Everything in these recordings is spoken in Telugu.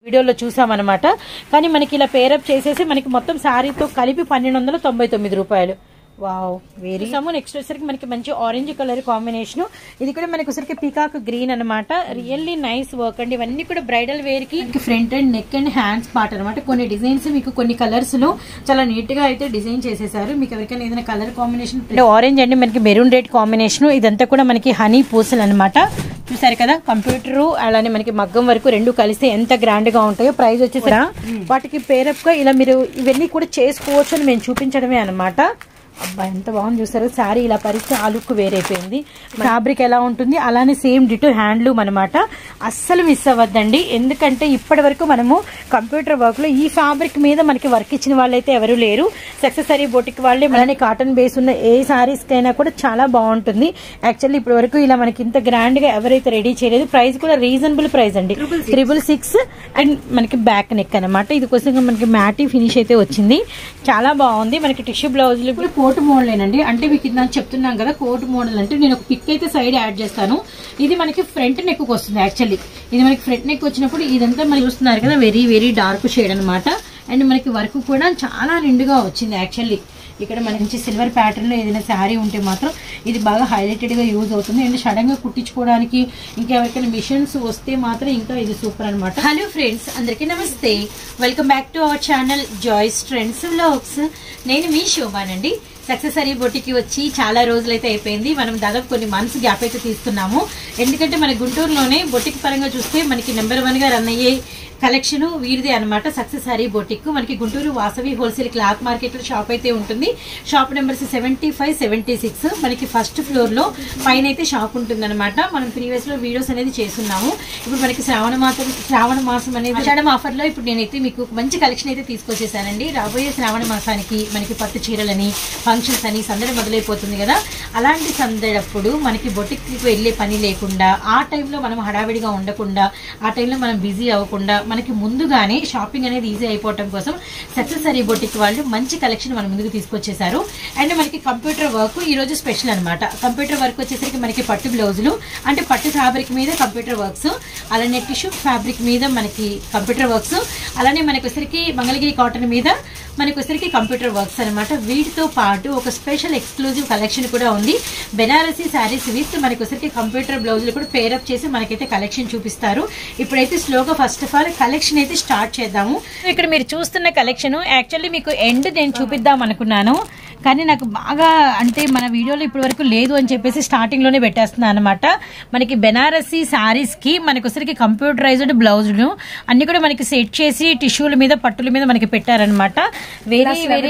వీడియోలో చూసామన్నమాట కానీ మనకి ఇలా పేరప్ చేసేసి మనకి మొత్తం శారీతో కలిపి పన్నెండు వందల తొంభై తొమ్మిది రూపాయలు వావ్ వెరీ సమ్ నెక్స్ట్ వచ్చేసరికి మనకి మంచి ఆరెంజ్ కలర్ కాంబినేషన్ ఇది కూడా మనకి వచ్చరికి పీకాక్ గ్రీన్ అనమాట రియల్లీ నైస్ వర్క్ అండి ఇవన్నీ కూడా బ్రైడల్ వేర్ కి front and neck and hands part అనమాట కొన్ని డిజైన్స్ మీకు కొన్ని కలర్స్ లో చాలా నీట్ గా అయితే డిజైన్ చేసేసారు మీకు ఎవరికైనా ఏదైనా కలర్ కాంబినేషన్ ఆరెంజ్ అండి మనకి మెరూన్ రెడ్ కాంబినేషన్ ఇదంతా కూడా మనకి హనీ పూసలు అనమాట చూసారు కదా కంప్యూటర్ అలానే మనకి మగ్గం వరకు రెండు కలిస్తే ఎంత గ్రాండ్ గా ఉంటాయో ప్రైస్ వచ్చేసి వాటికి పేరప్ గా ఇలా మీరు ఇవన్నీ కూడా చేసుకోవచ్చు అని మేము చూపించడమే అనమాట అబ్బా ఎంత బాగుంది చూసారు శారీ ఇలా పరిస్తే ఆ లుక్ వేరైపోయింది ఫ్యాబ్రిక్ ఎలా ఉంటుంది అలానే సేమ్ డిటో హ్యాండ్లూమ్ అనమాట అస్సలు మిస్ అవ్వద్దండి ఎందుకంటే ఇప్పటి వరకు మనము కంప్యూటర్ వర్క్ లో ఈ ఫ్యాబ్రిక్ మీద మనకి వర్క్ ఇచ్చిన వాళ్ళైతే ఎవరు లేరు సక్సెసరీ బొటిక్ వాళ్ళే అలానే కాటన్ బేస్ ఉన్న ఏ సారీస్ కైనా కూడా చాలా బాగుంటుంది యాక్చువల్లీ ఇప్పటి వరకు ఇలా మనకి ఇంత గ్రాండ్ గా ఎవరైతే రెడీ చేయలేదు ప్రైస్ కూడా రీజనబుల్ ప్రైస్ అండి త్రిబుల్ సిక్స్ అండ్ మనకి బ్యాక్ నెక్ అనమాట ఇది కోసం మనకి మ్యాటీ ఫినిష్ అయితే వచ్చింది చాలా బాగుంది మనకి టిష్యూ బ్లౌజులు ఇప్పుడు కోట్ మోడలేనండి అంటే మీకు ఇది నాకు చెప్తున్నాను కదా కోట్ మోడల్ అంటే నేను ఒక పిక్ అయితే సైడ్ యాడ్ చేస్తాను ఇది మనకి ఫ్రంట్ నెక్ వస్తుంది యాక్చువల్లీ ఇది మనకి ఫ్రంట్ నెక్ వచ్చినప్పుడు ఇదంతా మనకి చూస్తున్నారు కదా వెరీ వెరీ డార్క్ షేడ్ అనమాట అండ్ మనకి వర్క్ కూడా చాలా నిండుగా వచ్చింది యాక్చువల్లీ ఇక్కడ మనకి సిల్వర్ ప్యాటర్న్ లో ఏదైనా శారీ ఉంటే మాత్రం ఇది బాగా హైలైటెడ్ గా యూజ్ అవుతుంది అండ్ సడన్ గా కుట్టించుకోవడానికి ఇంకా ఎవరికైనా మిషన్స్ వస్తే మాత్రం ఇంకా ఇది సూపర్ అనమాట హలో ఫ్రెండ్స్ అందరికీ నమస్తే welcome back to our channel Joy's trends vlogs నేను మీ శోభానండి సక్సెసరీ బొటికి వచ్చి చాలా రోజులైతే అయిపోయింది మనం దాదాపు కొన్ని మంత్స్ గ్యాప్ అయితే తీసుకున్నాము ఎందుకంటే మన గుంటూరులోనే బొటిక్ పరంగా చూస్తే మనకి నెంబర్ వన్ గా రన్ అయ్యే కలెక్షన్ వీరిదే అనమాట సక్సెస్ హరీ బొటిక్ మనకి Guntur Vasavi wholesale cloth market లో షాప్ అయితే ఉంటుంది shop numbers seventy five seventy six మనకి ఫస్ట్ ఫ్లోర్ లో పైన అయితే షాప్ ఉంటుంది అనమాట మనం ప్రీవియస్ లో వీడియోస్ అనేది చేస్తున్నాము ఇప్పుడు మనకి శ్రావణ మాసం శ్రావణ మాసం అనేది ఆషాఢం ఆఫర్ లో ఇప్పుడు నేనైతే మీకు మంచి కలెక్షన్ అయితే తీసుకొచ్చేసానండి రాబోయే శ్రావణ మాసానికి మనకి పట్టు చీరలని ఫంక్షన్స్ అని సందడి మొదలైపోతుంది కదా అలాంటి సందడప్పుడు మనకి బొటిక్కి వెళ్ళే పని లేకుండా ఆ టైంలో మనం హడావిడిగా ఉండకుండా ఆ టైంలో మనం బిజీ అవ్వకుండా మనకి ముందుగానే షాపింగ్ అనేది ఈజీ అయిపోవటం కోసం సక్సెసరీ బొటిక్ వాళ్ళు మంచి కలెక్షన్ మన ముందుకు తీసుకొచ్చేసారు అండ్ మనకి కంప్యూటర్ వర్క్ ఈ రోజు స్పెషల్ అనమాట కంప్యూటర్ వర్క్ వచ్చేసరికి మనకి పట్టు బ్లౌజులు అంటే పట్టు ఫ్యాబ్రిక్ మీద కంప్యూటర్ వర్క్స్ అలానే టిష్యూ ఫ్యాబ్రిక్ మీద మనకి కంప్యూటర్ వర్క్స్ అలానే మనకి వచ్చరికి మంగళగిరి కాటన్ మీద మనకి వచ్చరికి కంప్యూటర్ వర్క్స్ అనమాట వీటితో పాటు ఒక స్పెషల్ ఎక్స్క్లూజివ్ కలెక్షన్ కూడా ఉంది బెనారసీ శారీస్ విత్ మనకి వచ్చరికి కంప్యూటర్ బ్లౌజులు కూడా పేరప్ చేసి మనకైతే కలెక్షన్ చూపిస్తారు ఇప్పుడైతే స్లోగా ఫస్ట్ ఆఫ్ ఆల్ కలెక్షన్ అయితే స్టార్ట్ చేద్దాము ఇక్కడ మీరు చూస్తున్న కలెక్షన్ యాక్చువల్లీ మీకు ఎండ్ నేను చూపిద్దాం అనుకున్నాను కానీ నాకు బాగా అంటే మన వీడియోలో ఇప్పటి వరకు లేదు అని చెప్పేసి స్టార్టింగ్ లోనే పెట్టేస్తున్నాను అనమాట మనకి బెనారసీ శారీస్ కి మనకి వచ్చరికి కంప్యూటరైజ్డ్ బ్లౌజులు అన్ని కూడా మనకి సెట్ చేసి టిష్యూల మీద పట్టుల మీద మనకి పెట్టారనమాట very very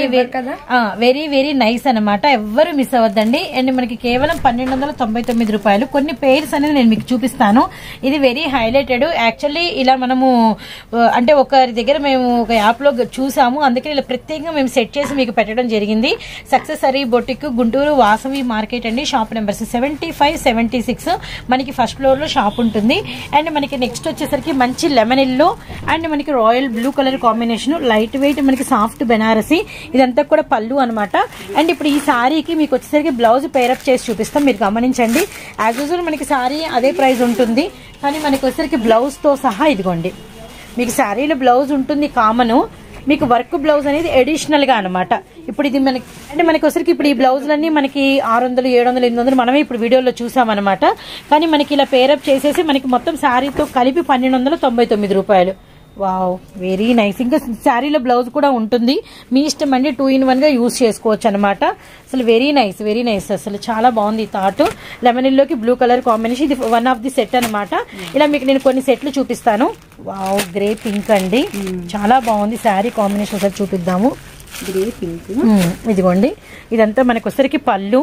very very nice అనమాట ఎవ్వరు మిస్ అవ్వద్దండి అండ్ మనకి కేవలం పన్నెండు వందల తొంభై తొమ్మిది రూపాయలు కొన్ని పేర్స్ అనేది నేను మీకు చూపిస్తాను ఇది వెరీ హైలైటెడ్ యాక్చువల్లీ ఇలా మనము ఆ, అంటే ఒకరి దగ్గర మేము ఒక యాప్ లో చూసాము అందుకని ఇలా ప్రత్యేకంగా మేము సెట్ చేసి మీకు పెట్టడం జరిగింది success Hari boutique Guntur Vasavi market అండి shop numbers seventy five seventy six మనకి ఫస్ట్ ఫ్లోర్ లో షాప్ ఉంటుంది అండ్ మనకి నెక్స్ట్ వచ్చేసరికి మంచి లెమన్ ఎల్లో అండ్ మనకి royal blue colour combination light weight మనకి సాఫ్ట్ బెనారసీ ఇదంతా కూడా పళ్ళు అనమాట అండ్ ఇప్పుడు ఈ సారీకి మీకు వచ్చేసరికి బ్లౌజ్ పేరప్ చేసి చూపిస్తాం మీరు గమనించండి యాజ్ యూజువల్ మనకి సారీ అదే ప్రైస్ ఉంటుంది కానీ మనకి వచ్చేసరికి బ్లౌజ్ తో సహా ఇదిగోండి మీకు శారీలో బ్లౌజ్ ఉంటుంది కామన్ మీకు వర్క్ బ్లౌజ్ అనేది అడిషనల్ గా అనమాట ఇప్పుడు ఇది మనకి అంటే మనకి వచ్చరికి ఇప్పుడు ఈ బ్లౌజులన్నీ మనకి ఆరు వందలు ఏడు వందలు ఎనిమిది వందలు మనమే ఇప్పుడు వీడియోలో చూసామన్నమాట కానీ మనకి ఇలా పేరప్ చేసేసి మనకి మొత్తం శారీతో కలిపి పన్నెండు వందల తొంభై తొమ్మిది రూపాయలు వావ్ వెరీ నైస్ ఇంకా శారీలో బ్లౌజ్ కూడా ఉంటుంది మీ ఇష్టం అండి టూ ఇన్ వన్ గా యూస్ చేసుకోవచ్చు అనమాట అసలు వెరీ నైస్ వెరీ నైస్ అసలు చాలా బాగుంది ఈ థాట్ లెమన్ లోకి బ్లూ కలర్ కాంబినేషన్ ఇది వన్ ఆఫ్ ది సెట్ అనమాట ఇలా మీకు నేను కొన్ని సెట్లు చూపిస్తాను వావ్ గ్రే పింక్ అండి చాలా బాగుంది శారీ కాంబినేషన్ ఒకసారి చూపిద్దాము గ్రే పింక్ మ్మ్. ఇదిగోండి ఇదంతా మనకి వచ్చరికి పళ్ళు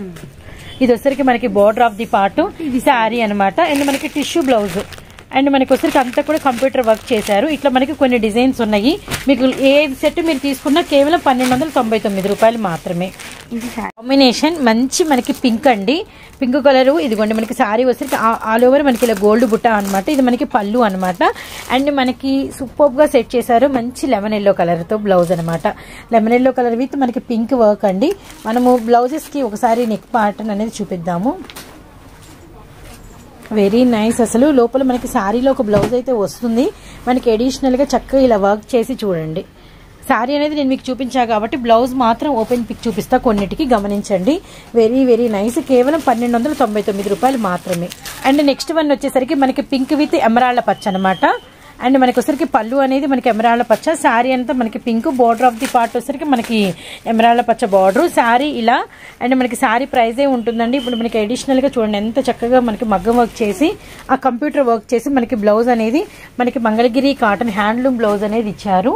ఇది వచ్చరికి మనకి బోర్డర్ ఆఫ్ ది పార్ట్ ఇది శారీ అనమాట అండ్ మనకి టిష్యూ బ్లౌజ్ అండ్ మనకి వచ్చరికి అంతా కూడా కంప్యూటర్ వర్క్ చేశారు ఇట్లా మనకి కొన్ని డిజైన్స్ ఉన్నాయి మీకు ఏ సెట్ మీరు తీసుకున్నా కేవలం పన్నెండు వందల తొంభై తొమ్మిది రూపాయలు మాత్రమే ఇది కాంబినేషన్ మంచి మనకి పింక్ అండి పింక్ కలర్ ఇదిగోండి మనకి సారీ వచ్చరికి ఆల్ ఓవర్ మనకి ఇలా గోల్డ్ బుట్ట అనమాట ఇది మనకి పళ్ళు అనమాట అండ్ మనకి సూపర్ గా సెట్ చేశారు మంచి లెమన్ ఎల్లో కలర్ తో బ్లౌజ్ అనమాట లెమన్ ఎల్లో కలర్ విత్ మనకి పింక్ వర్క్ అండి మనము బ్లౌజెస్ కి ఒకసారి నెక్ పార్ట్ అనేది చూపిద్దాము వెరీ నైస్ అసలు లోపల మనకి శారీలో ఒక బ్లౌజ్ అయితే వస్తుంది మనకి అడిషనల్ గా చక్కగా ఇలా వర్క్ చేసి చూడండి శారీ అనేది నేను మీకు చూపించా కాబట్టి బ్లౌజ్ మాత్రం ఓపెన్ పిక్ చూపిస్తా కొన్నిటికి గమనించండి వెరీ వెరీ నైస్ కేవలం పన్నెండు వందల తొంభై తొమ్మిది రూపాయలు మాత్రమే అండ్ నెక్స్ట్ వన్ వచ్చేసరికి మనకి పింక్ విత్ ఎమరాళ్ళ పచ్చ అనమాట అండ్ మనకి వచ్చరికి పళ్ళు అనేది మనకి ఎమరాళ్ళ పచ్చ శారీ అంతా మనకి pink border of the part వచ్చరికి మనకి ఎమరాళ్ళ పచ్చ బార్డర్ శారీ ఇలా అండ్ మనకి శారీ ప్రైజే ఉంటుందండి ఇప్పుడు మనకి అడిషనల్ గా చూడండి ఎంత చక్కగా మనకి మగ్గం వర్క్ చేసి ఆ కంప్యూటర్ వర్క్ చేసి మనకి బ్లౌజ్ అనేది మనకి మంగళగిరి కాటన్ హ్యాండ్లూమ్ బ్లౌజ్ అనేది ఇచ్చారు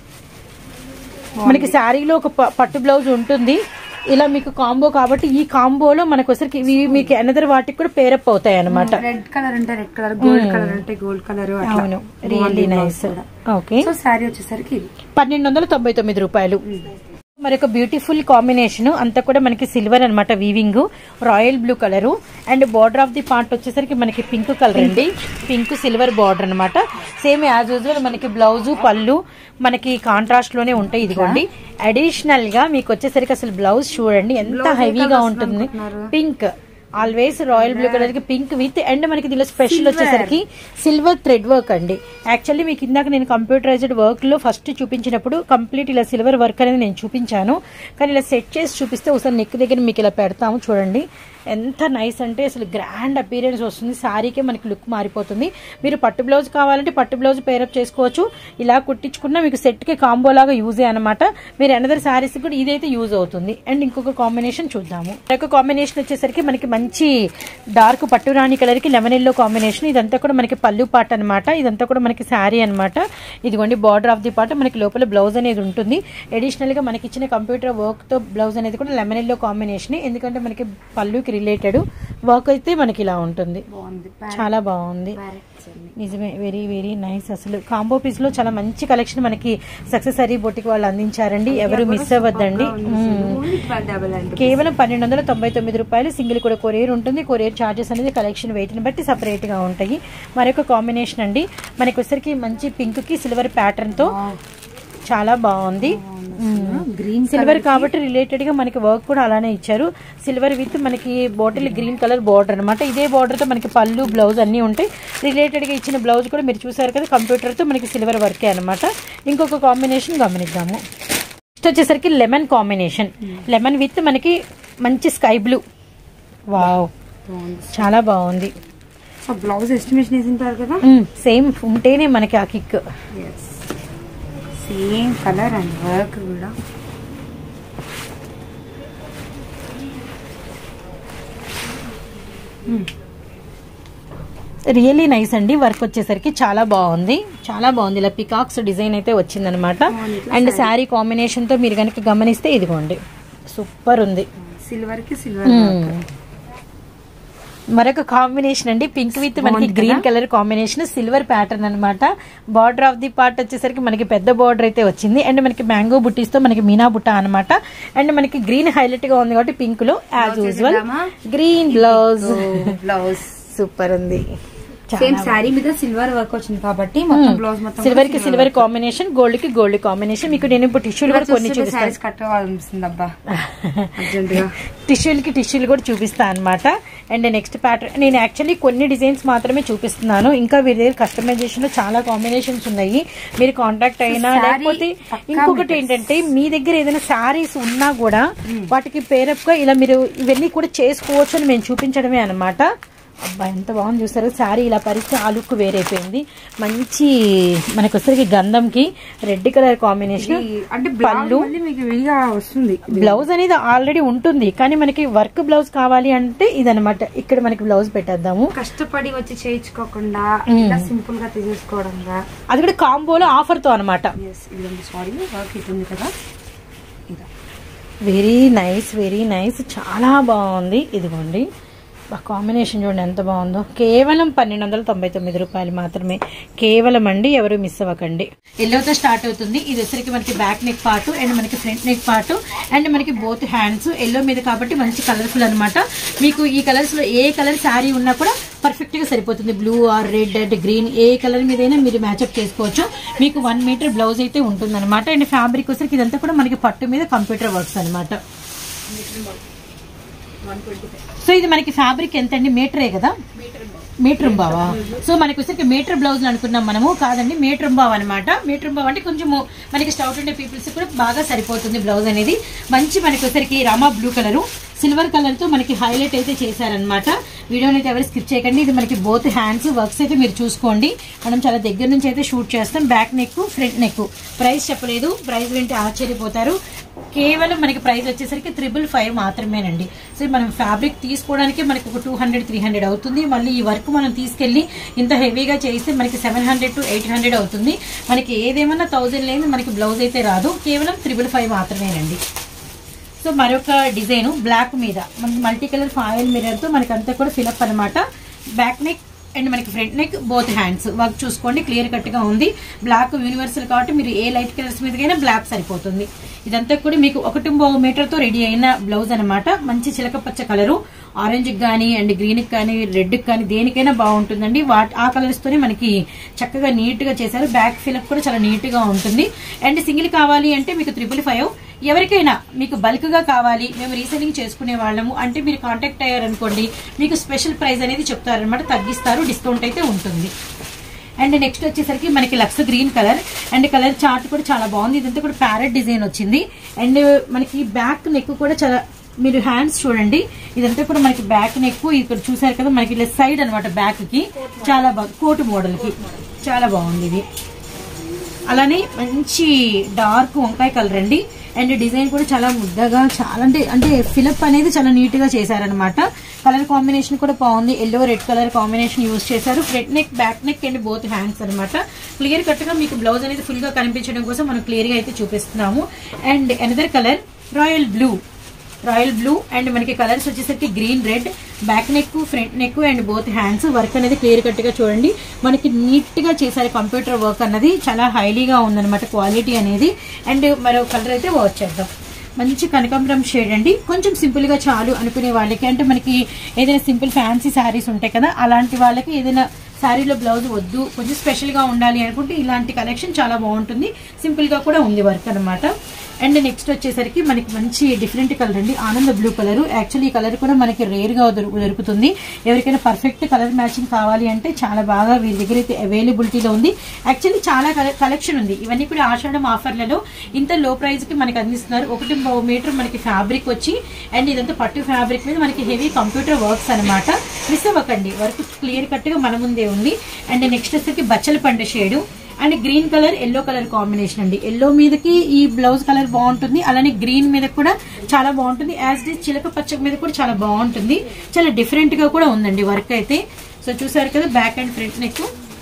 మనకి శారీలో ఒక ప- పట్టు బ్లౌజ్ ఉంటుంది ఇలా మీకు కాంబో కాబట్టి ఈ కాంబోలో మనకు వచ్చరికి ఇవి మీకు అనదర్ వాటికి కూడా పేరప్ అవుతాయి అనమాట రెడ్ కలర్ అంటే రెడ్ కలర్ గోల్డ్ కలర్ అంటే గోల్డ్ కలర్ అవును really nice okay so sari వచ్చేసరికి ఇది పన్నెండు వందల తొంభై తొమ్మిది రూపాయలు మరొక బ్యూటిఫుల్ కాంబినేషన్ అంతా కూడా మనకి సిల్వర్ అన్నమాట weaving royal blue colour and border of the part వచ్చేసరికి మనకి పింక్ కలర్ అండి పింక్ సిల్వర్ బార్డర్ అన్నమాట సేమ్ యాజ్ యూజువల్ మనకి బ్లౌజ్ పళ్ళు మనకి కాంట్రాస్ట్ లోనే ఉంటాయి ఇదిగోండి అడిషనల్ గా మీకు వచ్చేసరికి అసలు బ్లౌజ్ చూడండి ఎంత హెవీగా ఉంటుంది pink always royal blue colour కి పింక్ విత్ అండ్ మనకి దీనిలో స్పెషల్ వచ్చేసరికి సిల్వర్ థ్రెడ్ వర్క్ అండి యాక్చువల్లీ మీకు ఇందాక నేను కంప్యూటరైజ్డ్ వర్క్ లో ఫస్ట్ చూపించినప్పుడు కంప్లీట్ ఇలా సిల్వర్ వర్క్ అనేది నేను చూపించాను కానీ ఇలా సెట్ చేసి చూపిస్తే ఒకసారి నెక్ దగ్గర మీకు ఇలా పెడతాము చూడండి ఎంత నైస్ అంటే అసలు గ్రాండ్ అపీరెన్స్ వస్తుంది శారీకే మనకి లుక్ మారిపోతుంది మీరు పట్టు బ్లౌజ్ కావాలంటే పట్టు బ్లౌజ్ పేరప్ చేసుకోవచ్చు ఇలా కుట్టించుకున్నా మీకు సెట్ కి కాంబో లాగా యూజే అనమాట మీరు అనదర్ శారీస్ కూడా ఇదైతే యూజ్ అవుతుంది అండ్ ఇంకొక కాంబినేషన్ చూద్దాము ఒక కాంబినేషన్ వచ్చేసరికి మనకి మంచి డార్క్ పట్టు రాణి కలర్ కి లెమన్ ఎల్లో కాంబినేషన్ ఇదంతా కూడా మనకి పళ్ళు పాట అనమాట ఇదంతా కూడా మనకి శారీ అనమాట ఇదిగోండి బార్డర్ ఆఫ్ ది పాట మనకి లోపల బ్లౌజ్ అనేది ఉంటుంది అడిషనల్ గా మనకి ఇచ్చిన కంప్యూటర్ వర్క్ తో బ్లౌజ్ అనేది కూడా లెమన్ ఎల్లో కాంబినేషన్ ఎందుకంటే మనకి పళ్ళుకి రిలేటెడ్ వర్క్ అయితే మనకి ఇలా ఉంటుంది బాగుంది చాలా బాగుంది ప్యారెట్స్ అన్ని నిజమే వెరీ వెరీ నైస్ అసలు కాంబో పీస్ లో చాలా మంచి కలెక్షన్ మనకి సక్సెస్ అరీ బొటికి వాళ్ళు అందించారండి ఎవరు మిస్ అవ్వద్దండి మ్మ్. ఓన్లీ ట్వెల్వ్ డబల్ అండ్ కేవలం పన్నెండు వందల తొంభై తొమ్మిది రూపాయలు సింగిల్ కూడా కొరియర్ ఉంటుంది కొరియర్ ఛార్జెస్ అనేది కలెక్షన్ వెయిట్ ని బట్టి సపరేట్ గా ఉంటాయి మరొక కాంబినేషన్ అండి మనకి వచ్చరికి మంచి పింక్ కి సిల్వర్ ప్యాటర్న్ తో చాలా బాగుంది గ్రీన్ సిల్వర్ కాబట్టి రిలేటెడ్ గా మనకి వర్క్ కూడా అలానే ఇచ్చారు సిల్వర్ విత్ మనకి బాటిల్ గ్రీన్ కలర్ బార్డర్ అనమాట ఇదే బార్డర్ తో మనకి పళ్ళు బ్లౌజ్ అన్ని ఉంటాయి రిలేటెడ్ గా ఇచ్చిన బ్లౌజ్ కూడా మీరు చూసారు కదా కంప్యూటర్ తో మనకి సిల్వర్ వర్కే అనమాట ఇంకొక కాంబినేషన్ గమనిద్దాము నెక్స్ట్ వచ్చేసరికి లెమన్ కాంబినేషన్ లెమన్ విత్ మనకి మంచి స్కై బ్లూ వావ్ బాగుంది చాలా బాగుంది సో బ్లౌజ్ ఎస్టిమేషన్ వేసింటారు కదా సేమ్ ఉంటేనే మనకి ఆ kick yes same colour and work కూడా రియల్లీ నైస్ అండి వర్క్ వచ్చేసరికి చాలా బాగుంది చాలా బాగుంది ఇలా పికాక్స్ డిజైన్ అయితే వచ్చిందనమాట అండ్ శారీ కాంబినేషన్ తో మీరు కనుక గమనిస్తే ఇదిగోండి సూపర్ ఉంది సిల్వర్ కి సిల్వర్ మరొక కాంబినేషన్ అండి పింక్ విత్ మనకి green colour combination silver pattern అన్నమాట బార్డర్ ఆఫ్ ది పార్ట్ వచ్చేసరికి మనకి పెద్ద బార్డర్ అయితే వచ్చింది అండ్ మనకి మ్యాంగో బుట్టీస్ తో మనకి మీనా బుట్ట అనమాట అండ్ మనకి గ్రీన్ హైలైట్ గా ఉంది కాబట్టి పింక్ లో యాజ్ యూజువల్ చేద్దామా? గ్రీన్ బ్లౌజ్ బ్లౌజ్ సూపర్ ఉంది సేమ్ శారీ మీద సిల్వర్ వర్క్ వచ్చింది కాబట్టి మొత్తం బ్లౌజ్ మొత్తం సిల్వర్ కి సిల్వర్ కాంబినేషన్ గోల్డ్ కి గోల్డ్ కాంబినేషన్ మీకు నేను ఇప్పుడు టిష్యూలు కూడా కొన్ని చూపిస్తాను శారీస్ కట్టుకోవాలనిపిస్తుంది అబ్బా అర్జెంట్ గా టిష్యూలకి టిష్యూలు కూడా చూపిస్తా అనమాట అండ్ నెక్స్ట్ ప్యాటర్న్ నేను యాక్చువల్లీ కొన్ని డిజైన్స్ మాత్రమే చూపిస్తున్నాను ఇంకా వీరి దగ్గర కస్టమైజేషన్ లో చాలా కాంబినేషన్స్ ఉన్నాయి మీరు కాంటాక్ట్ అయినా Saree లేకపోతే పక్కా ఇంకొకటి meters. ఏంటంటే మీ దగ్గర ఏదైనా శారీస్ ఉన్నా కూడా వాటికి పేరప్ గా ఇలా మీరు ఇవన్నీ కూడా చేసుకోవచ్చు అని మేము చూపించడమే అనమాట అబ్బా ఎంత బాగుంది చూసారు శారీ ఇలా పరిస్తే ఆ లుక్ వేరైపోయింది మంచి మనకు వచ్చరికి గంధంకి రెడ్ కలర్ కాంబినేషన్ ఇది అంటే బ్లౌజ్ మళ్ళీ మీకు విడిగా వస్తుంది బ్లౌజ్ అనేది ఆల్రెడీ ఉంటుంది కానీ మనకి వర్క్ బ్లౌజ్ కావాలి అంటే ఇదనమాట ఇక్కడ మనకి బ్లౌజ్ పెట్టేద్దాము కష్టపడి వచ్చి చేయించుకోకుండా ఇలా సింపుల్ గా తీసేసుకోవడంగా అది కూడా కాంబోలో ఆఫర్ తో అనమాట ఎస్ ఇదండి సారీ వర్క్ ఇటుంది కదా ఇదా వెరీ నైస్ వెరీ నైస్ చాలా బాగుంది ఇదిగోండి కాంబినేషన్ చూడండి ఎంత బాగుందో కేవలం పన్నెండు వందల తొంభై తొమ్మిది రూపాయలు మాత్రమే కేవలం అండి ఎవరు మిస్ అవ్వకండి ఎల్లోతో స్టార్ట్ అవుతుంది ఇది వచ్చరికి మనకి బ్యాక్ నెక్ పార్ట్ అండ్ మనకి ఫ్రంట్ నెక్ పార్ట్ అండ్ మనకి బోత్ హ్యాండ్స్ ఎల్లో మీద కాబట్టి మంచి కలర్ఫుల్ అన్నమాట మీకు ఈ కలర్స్ లో ఏ కలర్ శారీ ఉన్నా కూడా పర్ఫెక్ట్ గా సరిపోతుంది blue or red and green ఏ కలర్ మీదైనా మీరు మ్యాచ్అప్ చేసుకోవచ్చు మీకు వన్ మీటర్ బ్లౌజ్ అయితే ఉంటుంది అనమాట అండ్ ఫ్యాబ్రిక్ వచ్చరికి ఇదంతా కూడా మనకి పట్టు మీద కంప్యూటర్ వర్క్స్ అనమాట సో ఇది మనకి ఫ్యాబ్రిక్ ఎంత అండి మీటరే కదా మీటర్ బావా సో మనకి వచ్చరికి మీటర్ బ్లౌజ్ అనుకున్నాం మనము కాదండి మీటర్ బావ్ అనమాట మీటర్ బావ్ అంటే కొంచెము మనకి స్టౌట్ ఉండే పీపుల్స్ కూడా బాగా సరిపోతుంది బ్లౌజ్ అనేది మంచి మనకి వచ్చరికి Rama blue colour silver colour తో మనకి హైలైట్ అయితే చేశారనమాట వీడియోని అయితే ఎవరు స్కిప్ చేయకండి ఇది మనకి బోత్ హ్యాండ్స్ వర్క్స్ అయితే మీరు చూసుకోండి మనం చాలా దగ్గర నుంచి అయితే షూట్ చేస్తాం back neck front neck price చెప్పలేదు ప్రైస్ వింటే ఆశ్చర్యపోతారు కేవలం మనకి ప్రైస్ వచ్చేసరికి త్రిబుల్ ఫైవ్ మాత్రమేనండి సో మనం ఫ్యాబ్రిక్ తీసుకోవడానికి మనకి ఒక టూ హండ్రెడ్ త్రీ హండ్రెడ్ అవుతుంది మళ్ళీ ఈ వర్క్ మనం తీసుకెళ్లి ఇంత హెవీగా చేస్తే మనకి seven hundred to eight hundred అవుతుంది మనకి ఏదేమన్నా థౌజండ్ లేదు మనకి బ్లౌజ్ అయితే రాదు కేవలం త్రిబుల్ ఫైవ్ మాత్రమేనండి సో మరొక డిజైన్ బ్లాక్ మీద మనకి మల్టీ కలర్ ఫాయిల్ మిర్రర్ తో మనకి అంతా కూడా ఫిలప్ అనమాట బ్యాక్ నెక్ అండ్ మనకి front neck both hands work చూసుకోండి క్లియర్ కట్ గా ఉంది బ్లాక్ యూనివర్సల్ కాబట్టి మీరు ఏ లైట్ కలర్స్ మీదకైనా బ్లాక్ సరిపోతుంది ఇదంతా కూడా మీకు ఒకటి మీటర్ తో రెడీ అయిన బ్లౌజ్ అనమాట మంచి చిలక పచ్చ కలరు ఆరెంజ్ కానీ అండ్ గ్రీన్ కానీ రెడ్ కానీ దేనికైనా బాగుంటుందండి వాట్ ఆ కలర్స్ తోనే మనకి చక్కగా నీట్ గా చేశారు బ్యాక్ ఫిలప్ కూడా చాలా నీట్ గా ఉంటుంది అండ్ సింగిల్ కావాలి అంటే మీకు త్రిపుల్ ఫైవ్ ఎవరికైనా మీకు బల్క్ గా కావాలి మేము రీసెల్లింగ్ చేసుకునే వాళ్ళము అంటే మీరు కాంటాక్ట్ అయ్యారనుకోండి మీకు స్పెషల్ ప్రైస్ అనేది చెప్తారనమాట తగ్గిస్తారు డిస్కౌంట్ అయితే ఉంటుంది అండ్ నెక్స్ట్ వచ్చేసరికి మనకి లక్స్ green colour and colour chart కూడా చాలా బాగుంది ఇదంతా కూడా ప్యారెట్ డిజైన్ వచ్చింది అండ్ మనకి బ్యాక్ నెక్ కూడా చాలా మీరు హ్యాండ్స్ చూడండి ఇదంతా కూడా మనకి బ్యాక్ నెక్ ఇక్కడ చూసారు కదా మనకి ఇలా సైడ్ అనమాట బ్యాక్ కి చాలా బాగా కోటు మోడల్ కి చాలా బాగుంది ఇది అలానే మంచి డార్క్ వంకాయ కలర్ అండి అండ్ డిజైన్ కూడా చాలా ముద్దగా చాలా అంటే అంటే ఫిలప్ అనేది చాలా నీట్ గా చేశారనమాట కలర్ కాంబినేషన్ కూడా బాగుంది yellow red colour combination use చేశారు front neck back neck and both hands అనమాట క్లియర్ కట్ గా మీకు బ్లౌజ్ అనేది ఫుల్ గా కనిపించడం కోసం మనం క్లియర్ గా అయితే చూపిస్తున్నాము and another colour royal blue royal blue and మనకి కలర్స్ వచ్చేసరికి green red back neck front neck and both hands work అనేది క్లియర్ కట్ గా చూడండి మనకి నీట్ గా చేశారు కంప్యూటర్ వర్క్ అన్నది చాలా హైలీగా ఉందన్నమాట క్వాలిటీ అనేది అండ్ మరో కలర్ అయితే వాచ్ చేద్దాం మంచి కనకాంబరం షేడ్ అండి కొంచెం సింపుల్ గా చాలు అనుకునే వాళ్ళకి అంటే మనకి ఏదైనా సింపుల్ ఫ్యాన్సీ శారీస్ ఉంటాయి కదా అలాంటి వాళ్ళకి ఏదైనా శారీలో బ్లౌజ్ వద్దు కొంచెం స్పెషల్ గా ఉండాలి అనుకుంటే ఇలాంటి కలెక్షన్ చాలా బాగుంటుంది సింపుల్ గా కూడా ఉంది వర్క్ అనమాట అండ్ నెక్స్ట్ వచ్చేసరికి మనకి మంచి డిఫరెంట్ కలర్ అండి ఆనంద బ్లూ కలర్ యాక్చువల్లీ ఈ కలర్ కూడా మనకి రేర్ గా దొరుకు- దొరుకుతుంది ఎవరికైనా పర్ఫెక్ట్ కలర్ మ్యాచింగ్ కావాలి అంటే చాలా బాగా వీరి దగ్గర అయితే అవైలబిలిటీలో ఉంది యాక్చువల్లీ చాలా కలెక్షన్ ఉంది ఇవన్నీ కూడా ఆషాఢం ఆఫర్లలో ఇంత లో ప్రైస్ కి మనకి అందిస్తున్నారు ఒకటి మీటర్ మనకి ఫ్యాబ్రిక్ వచ్చి అండ్ ఇదంతా పట్టు ఫ్యాబ్రిక్ మీద మనకి హెవీ కంప్యూటర్ వర్క్స్ అనమాట మిస్ అవ్వకండి వర్క్ క్లియర్ కట్ గా మన ముందే ఉంది అండ్ నెక్స్ట్ వచ్చేసరికి బచ్చల పండు shade and green colour yellow colour combination అండి ఎల్లో మీదకి ఈ బ్లౌజ్ కలర్ బాగుంటుంది అలానే గ్రీన్ మీద కూడా చాలా బాగుంటుంది యాజ్ ఇట్ చిలక పచ్చ మీద కూడా చాలా బాగుంటుంది చాలా డిఫరెంట్ గా కూడా ఉందండి వర్క్ అయితే సో చూసారు కదా back and front neck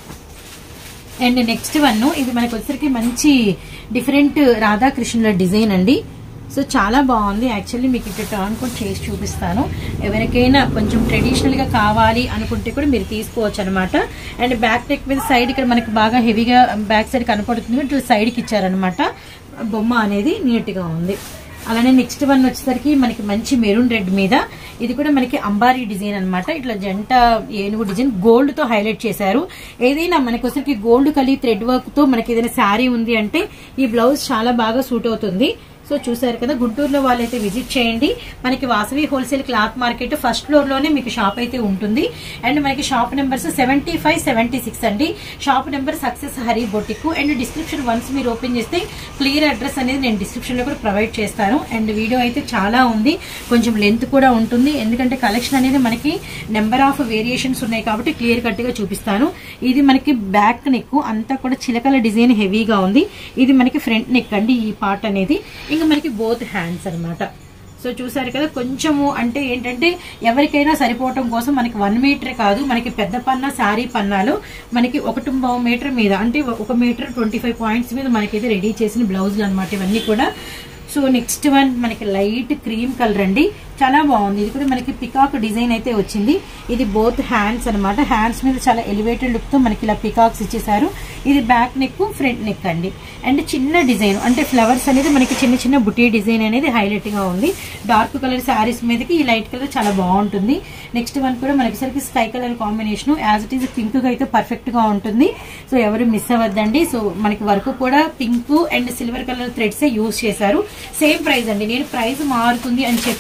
and next one ఇది మనకి వచ్చరికి మంచి డిఫరెంట్ రాధాకృష్ణుల డిజైన్ అండి సో చాలా బాగుంది యాక్చువల్లీ మీకు ఇక్కడ టర్న్ కూడా చేసి చూపిస్తాను ఎవరికైనా కొంచెం ట్రెడిషనల్ గా కావాలి అనుకుంటే కూడా మీరు తీసుకోవచ్చు అనమాట అండ్ బ్యాక్ నెక్ మీద సైడ్ ఇక్కడ మనకి బాగా హెవీగా బ్యాక్ సైడ్ కనపడుతుంది ఇట్లా side కి ఇచ్చారనమాట బొమ్మ అనేది నీట్ గా ఉంది అలానే నెక్స్ట్ వన్ వచ్చేసరికి మనకి మంచి మెరూన్ రెడ్ మీద ఇది కూడా మనకి అంబారీ డిజైన్ అన్నమాట ఇట్లా జంట ఏనుగు డిజైన్ గోల్డ్ తో హైలైట్ చేశారు ఏదైనా మనకి వచ్చరికి గోల్డ్ కలిగి థ్రెడ్ వర్క్ తో మనకి ఏదైనా శారీ ఉంది అంటే ఈ బ్లౌజ్ చాలా బాగా సూట్ అవుతుంది సో చూసారు కదా గుంటూరులో వాళ్ళైతే విజిట్ చేయండి మనకి Vasavi wholesale cloth market first floor లోనే మీకు షాప్ అయితే ఉంటుంది అండ్ మనకి shop numbers seventy five seventy six అండి shop number success Hari boutique and description once మీరు ఓపెన్ చేస్తే క్లియర్ అడ్రస్ అనేది నేను డిస్క్రిప్షన్ లో కూడా ప్రొవైడ్ చేస్తాను అండ్ వీడియో అయితే చాలా ఉంది కొంచెం లెంత్ కూడా ఉంటుంది ఎందుకంటే కలెక్షన్ అనేది మనకి నెంబర్ ఆఫ్ వేరియేషన్స్ ఉన్నాయి కాబట్టి క్లియర్ కట్ గా చూపిస్తాను ఇది మనకి బ్యాక్ నెక్ అంతా కూడా చిలకల డిజైన్ హెవీగా ఉంది ఇది మనకి ఫ్రంట్ నెక్ అండి ఈ పార్ట్ అనేది ఇంకా మనకి బోత్ హ్యాండ్స్ అన్నమాట సో చూసారు కదా కొంచెము అంటే ఏంటంటే ఎవరికైనా సరిపోవటం కోసం మనకి వన్ మీటర్ కాదు మనకి పెద్ద పన్న శారీ పన్నాలు మనకి ఒకటి మీటర్ మీద అంటే ఒక మీటర్ ట్వంటీ ఫైవ్ పాయింట్స్ మీద మనకైతే రెడీ చేసిన బ్లౌజులు అనమాట ఇవన్నీ కూడా సో నెక్స్ట్ వన్ మనకి లైట్ క్రీమ్ కలర్ అండి చాలా బాగుంది ఇది కూడా మనకి పికాక్ డిజైన్ అయితే వచ్చింది ఇది బోత్ హ్యాండ్స్ అన్నమాట హ్యాండ్స్ మీద చాలా ఎలివేటెడ్ లుక్ తో మనకి ఇలా పికాక్స్ ఇచ్చేసారు ఇది బ్యాక్ నెక్ ఫ్రంట్ నెక్ అండి అండ్ చిన్న డిజైన్ అంటే ఫ్లవర్స్ అనేది మనకి చిన్న చిన్న బుటీ డిజైన్ అనేది హైలైట్ గా ఉంది డార్క్ కలర్ శారీస్ మీదకి ఈ లైట్ కలర్ చాలా బాగుంటుంది నెక్స్ట్ వన్ కూడా మనకి సరికి sky colour combination as it is pink గా అయితే పర్ఫెక్ట్ గా ఉంటుంది సో ఎవరు మిస్ అవ్వద్దండి సో మనకి వర్క్ కూడా pink and silver colour threads use చేశారు సేమ్ ప్రైస్ అండి నేను ప్రైస్ మారుతుంది అని చెప్పేంత వరకు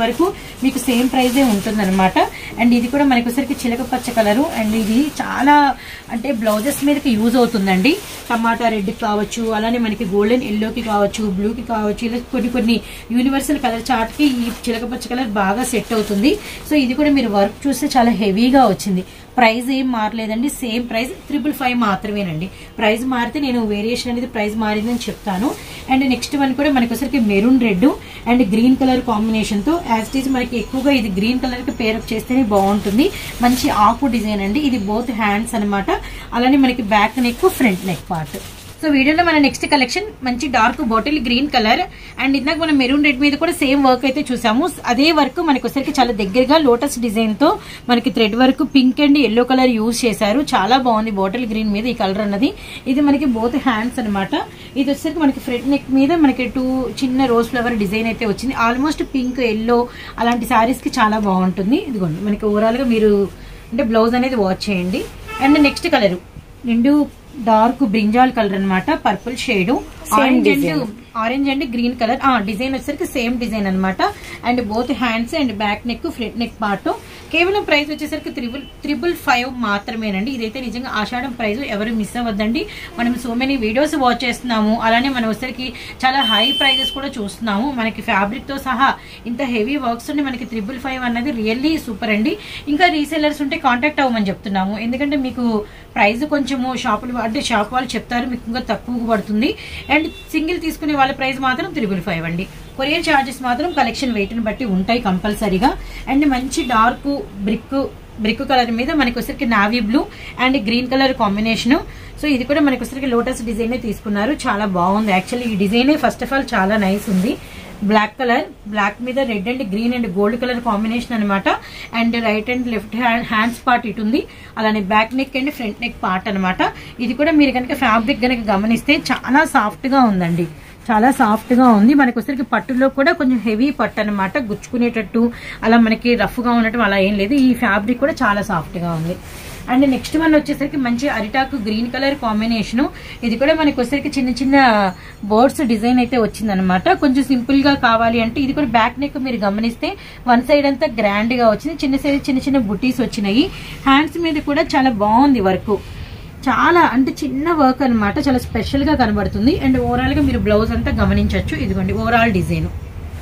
వరకు మీకు సేమ్ ప్రైజే ఉంటుంది అనమాట అండ్ ఇది కూడా మనకి వచ్చరికి చిలక పచ్చ కలరు అండ్ ఇది చాలా అంటే బ్లౌజెస్ మీదకి యూజ్ అవుతుందండి టమాటా రెడ్ కావచ్చు అలానే మనకి గోల్డెన్ ఎల్లోకి కావచ్చు బ్లూకి కావచ్చు ఇలా కొన్ని కొన్ని యూనివర్సల్ కలర్ చార్ట్ కి ఈ చిలక పచ్చ కలర్ బాగా సెట్ అవుతుంది సో ఇది కూడా మీరు వర్క్ చూస్తే చాలా హెవీగా వచ్చింది ప్రైస్ ఏం మారలేదండి సేమ్ ప్రైస్ త్రిపుల్ ఫైవ్ మాత్రమేనండి ప్రైస్ మారితే నేను వేరియేషన్ అనేది ప్రైస్ మారిందని చెప్తాను అండ్ నెక్స్ట్ వన్ కూడా మనకి వచ్చరికి maroon red and green colour combination తో యాజ్ ఇట్ ఈస్ మనకి ఎక్కువగా ఇది గ్రీన్ కలర్ కి పేరప్ చేస్తేనే బాగుంటుంది మంచి ఆకు డిజైన్ అండి ఇది బోత్ హ్యాండ్స్ అన్నమాట అలానే మనకి back neck front neck part so వీడియోలో మన నెక్స్ట్ కలెక్షన్ మంచి dark bottle green colour and ఇందాక మనం మెరూన్ రెడ్ మీద కూడా సేమ్ వర్క్ అయితే చూసాము అదే వర్క్ మనకి వచ్చరికి చాలా దగ్గరగా లోటస్ డిజైన్ తో మనకి thread work pink and yellow colour use చేశారు చాలా బాగుంది బాటిల్ గ్రీన్ మీద ఈ కలర్ అన్నది ఇది మనకి బోత్ హ్యాండ్స్ అన్నమాట ఇది వచ్చేసరికి మనకి ఫ్రంట్ నెక్ మీద మనకి టూ చిన్న రోజ్ ఫ్లవర్ డిజైన్ అయితే వచ్చింది ఆల్మోస్ట్ పింక్ ఎల్లో అలాంటి సారీస్ కి చాలా బాగుంటుంది ఇదిగోండి మనకి ఓవరాల్ గా మీరు అంటే బ్లౌజ్ అనేది వాచ్ చేయండి అండ్ నెక్స్ట్ కలర్ నిండు డార్క్ బ్రింజాల్ కలర్ అన్నమాట purple shade orange and orange and green colour ఆ డిజైన్ వచ్చేసరికి సేమ్ డిజైన్ అన్నమాట and both hands and back neck front neck part కేవలం ప్రైస్ వచ్చేసరికి త్రిబుల్ త్రిబుల్ ఫైవ్ మాత్రమేనండి ఇదైతే నిజంగా ఆషాఢం ప్రైస్ ఎవరు మిస్ అవ్వద్దండి మనం సో మెనీ వీడియోస్ వాచ్ చేస్తున్నాము అలానే మనం వచ్చేసరికి చాలా హై ప్రైజెస్ కూడా చూస్తున్నాము మనకి ఫ్యాబ్రిక్ తో సహా ఇంత హెవీ వర్క్స్ ఉండి మనకి త్రిబుల్ ఫైవ్ అన్నది రియల్లీ సూపర్ అండి ఇంకా రీసెలర్స్ ఉంటే కాంటాక్ట్ అవ్వమని చెప్తున్నాము ఎందుకంటే మీకు ప్రైస్ కొంచెము షాపులు అంటే షాప్ వాళ్ళు చెప్తారు మీకు ఇంకా తక్కువ పడుతుంది అండ్ సింగిల్ తీసుకునే వాళ్ళ ప్రైస్ మాత్రం త్రిబుల్ ఫైవ్ అండి కొరియర్ ఛార్జెస్ మాత్రం కలెక్షన్ వెయిట్ ని బట్టి ఉంటాయి కంపల్సరీగా అండ్ మంచి డార్క్ బ్రిక్ బ్రిక్ కలర్ మీద మనకి వచ్చరికి navy blue and green colour combination so ఇది కూడా మనకి వచ్చరికి లోటస్ డిజైన్ తీసుకున్నారు చాలా బాగుంది యాక్చువల్లీ ఈ డిజైనే ఫస్ట్ ఆఫ్ ఆల్ చాలా నైస్ ఉంది బ్లాక్ కలర్ బ్లాక్ మీద red and green and gold colour combination అనమాట and right and left hand hands part ఇటు ఉంది అలానే back neck and front neck part అనమాట ఇది కూడా మీరు కనుక ఫ్యాబ్రిక్ కనుక గమనిస్తే చాలా సాఫ్ట్ గా ఉందండి చాలా సాఫ్ట్ గా ఉంది మనకి వచ్చరికి పట్టులో కూడా కొంచెం హెవీ పట్టు అనమాట గుచ్చుకునేటట్టు అలా మనకి రఫ్ గా ఉండటం అలా ఏం లేదు ఈ ఫ్యాబ్రిక్ కూడా చాలా సాఫ్ట్ గా ఉంది అండ్ నెక్స్ట్ వన్ వచ్చేసరికి మంచి అరిటాకు గ్రీన్ కలర్ కాంబినేషన్ ఇది కూడా మనకి వచ్చేసరికి చిన్న చిన్న బోర్డ్స్ డిజైన్ అయితే వచ్చిందనమాట కొంచెం సింపుల్ గా కావాలి అంటే ఇది కూడా బ్యాక్ నెక్ మీరు గమనిస్తే వన్ సైడ్ అంతా గ్రాండ్ గా వచ్చింది చిన్న సైడ్ చిన్న చిన్న బుటీస్ వచ్చినాయి హ్యాండ్స్ మీద కూడా చాలా బాగుంది వర్క్ చాలా అంటే చిన్న వర్క్ అన్నమాట చాలా స్పెషల్ గా కనబడుతుంది అండ్ ఓవరాల్ గా మీరు బ్లౌజ్ అంతా గమనించవచ్చు ఇదిగోండి ఓవరాల్ డిజైన్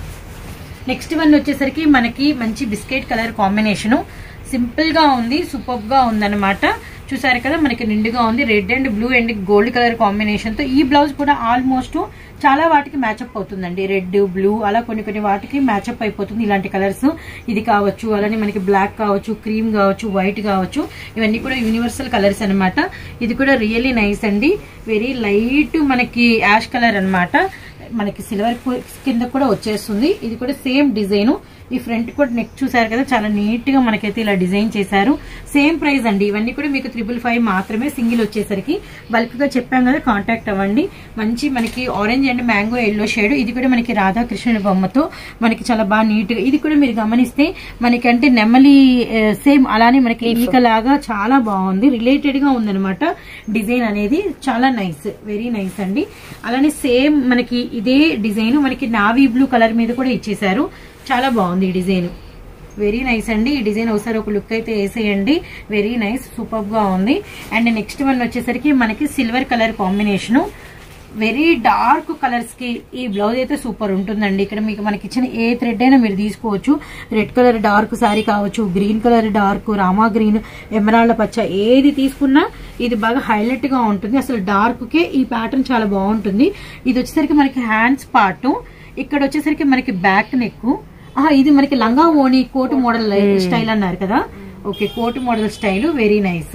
నెక్స్ట్ వన్ వచ్చేసరికి మనకి మంచి బిస్కెట్ కలర్ కాంబినేషన్ సింపుల్ గా ఉంది సూపర్ గా ఉందన్నమాట చూసారు కదా మనకి నిండుగా ఉంది red and blue and gold colour combination తో ఈ బ్లౌజ్ కూడా ఆల్మోస్ట్ చాలా వాటికి మ్యాచ్అప్ అవుతుందండి రెడ్ బ్లూ అలా కొన్ని కొన్ని వాటికి మ్యాచ్అప్ అయిపోతుంది ఇలాంటి కలర్స్ ఇది కావచ్చు అలానే మనకి బ్లాక్ కావచ్చు క్రీమ్ కావచ్చు వైట్ కావచ్చు ఇవన్నీ కూడా యూనివర్సల్ కలర్స్ అన్నమాట ఇది కూడా రియల్లీ నైస్ అండి వెరీ లైట్ మనకి యాష్ కలర్ అన్నమాట మనకి సిల్వర్ కింద కూడా వచ్చేస్తుంది ఇది కూడా సేమ్ డిజైన్ ఈ ఫ్రంట్ కూడా నెక్ చూసారు కదా చాలా నీట్ గా మనకైతే ఇలా డిజైన్ చేశారు సేమ్ ప్రైస్ అండి ఇవన్నీ కూడా మీకు త్రిబుల్ ఫైవ్ మాత్రమే సింగిల్ వచ్చేసరికి బల్క్ గా చెప్పాం కదా కాంటాక్ట్ అవ్వండి మంచి మనకి orange and mango yellow shade ఇది కూడా మనకి రాధాకృష్ణుని బొమ్మతో మనకి చాలా బాగా నీట్ గా ఇది కూడా మీరు గమనిస్తే మనకి అంటే నెమలి సేమ్ అలానే మనకి ఈకలాగా చాలా బాగుంది రిలేటెడ్ గా ఉందన్నమాట డిజైన్ అనేది చాలా నైస్ వెరీ నైస్ అండి అలానే సేమ్ మనకి ఇదే డిజైన్ మనకి నావీ బ్లూ కలర్ మీద కూడా ఇచ్చేసారు చాలా బాగుంది ఈ డిజైన్ వెరీ నైస్ అండి ఈ డిజైన్ ఒకసారి ఒక లుక్ అయితే వేసేయండి వెరీ నైస్ సూపర్ గా ఉంది అండ్ నెక్స్ట్ వన్ వచ్చేసరికి మనకి silver colour combination very dark colours కి ఈ బ్లౌజ్ అయితే సూపర్ ఉంటుందండి ఇక్కడ మీకు మనకి ఇచ్చిన ఏ థ్రెడ్ అయినా మీరు తీసుకోవచ్చు రెడ్ కలర్ డార్క్ సారీ కావచ్చు green colour dark Rama green ఎమరాళ్ళ పచ్చ ఏది తీసుకున్నా ఇది బాగా హైలైట్ గా ఉంటుంది అసలు డార్క్ కే ఈ ప్యాటర్న్ చాలా బాగుంటుంది ఇది వచ్చేసరికి మనకి హ్యాండ్స్ పార్ట్ ఇక్కడ వచ్చేసరికి మనకి బ్యాక్ నెక్ ఇది మనకి లంగా ఓణి కోటు మోడల్ స్టైల్ అన్నారు కదా okay coat model style very nice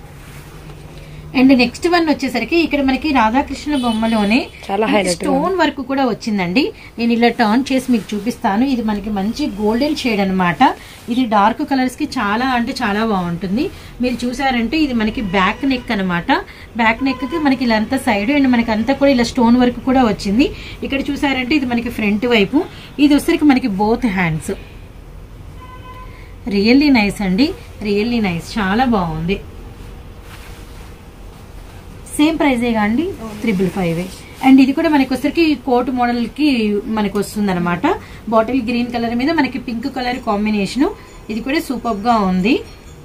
and next one వచ్చేసరికి ఇక్కడ మనకి రాధాకృష్ణ బొమ్మలోనే చాలా మనకి highlight గా స్టోన్ వర్క్ కూడా వచ్చిందండి నేను ఇలా టర్న్ చేసి మీకు చూపిస్తాను ఇది మనకి మంచి గోల్డెన్ షేడ్ అన్నమాట ఇది డార్క్ కలర్స్ కి చాలా అంటే చాలా బాగుంటుంది మీరు చూసారంటే ఇది మనకి బ్యాక్ నెక్ అన్నమాట బ్యాక్ నెక్ కి మనకి ఇలా అంతా సైడ్ అండ్ మనకి అంతా కూడా ఇలా స్టోన్ వర్క్ కూడా వచ్చింది ఇక్కడ చూసారంటే ఇది మనకి ఫ్రంట్ వైపు ఇది వచ్చరికి మనకి బోత్ హ్యాండ్స్ రియల్లీ నైస్ అండి రియల్లీ నైస్ చాలా బాగుంది సేమ్ ప్రైజే అండి త్రిబుల్ ఫైవ్ అండ్ ఇది కూడా మనకి వచ్చరికి కోట్ మోడల్ కి మనకి వస్తుంది అనమాట బాటిల్ గ్రీన్ కలర్ మీద మనకి పింక్ కలర్ కాంబినేషన్ ఇది కూడా సూపర్ గా ఉంది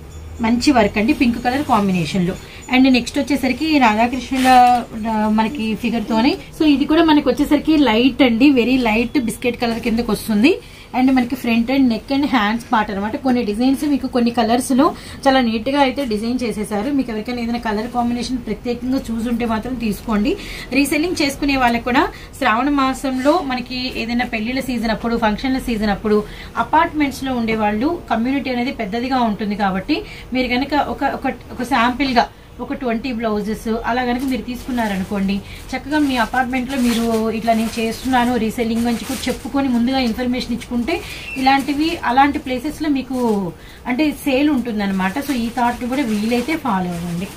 మంచి వర్క్ అండి పింక్ కలర్ కాంబినేషన్ లో అండ్ నెక్స్ట్ వచ్చేసరికి రాధాకృష్ణుల ఆ, మనకి ఫిగర్ తోనే సో ఇది కూడా మనకి వచ్చేసరికి లైట్ అండి వెరీ లైట్ బిస్కెట్ కలర్ కిందకి వస్తుంది అండ్ మనకి front and neck and hands part అనమాట కొన్ని డిజైన్స్ మీకు కొన్ని కలర్స్ లో చాలా నీట్ గా అయితే డిజైన్ చేసేసారు మీకు ఎవరికైనా ఏదైనా కలర్ కాంబినేషన్ ప్రత్యేకంగా చూసుంటే మాత్రం తీసుకోండి రీసెల్లింగ్ చేసుకునే వాళ్ళకి కూడా శ్రావణ మాసంలో మనకి ఏదైనా పెళ్లిళ్ళ సీజన్ అప్పుడు ఫంక్షన్ల సీజన్ అప్పుడు అపార్ట్మెంట్స్ లో ఉండే వాళ్ళు కమ్యూనిటీ అనేది పెద్దదిగా ఉంటుంది కాబట్టి మీరు కనుక ఒక ఒక ఒక శాంపిల్ గా ఒక ట్వంటీ బ్లౌజెస్ అలా కనుక మీరు తీసుకున్నారనుకోండి చక్కగా మీ అపార్ట్మెంట్ లో మీరు ఇట్లా నేను చేస్తున్నాను రీసెల్లింగ్ అని చెప్పి చెప్పుకొని ముందుగా ఇన్ఫర్మేషన్ ఇచ్చుకుంటే ఇలాంటివి అలాంటి ప్లేసెస్ లో మీకు అంటే సేల్ ఉంటుందన్నమాట సో ఈ థాట్ కూడా వీలైతే ఫాలో అవ్వండి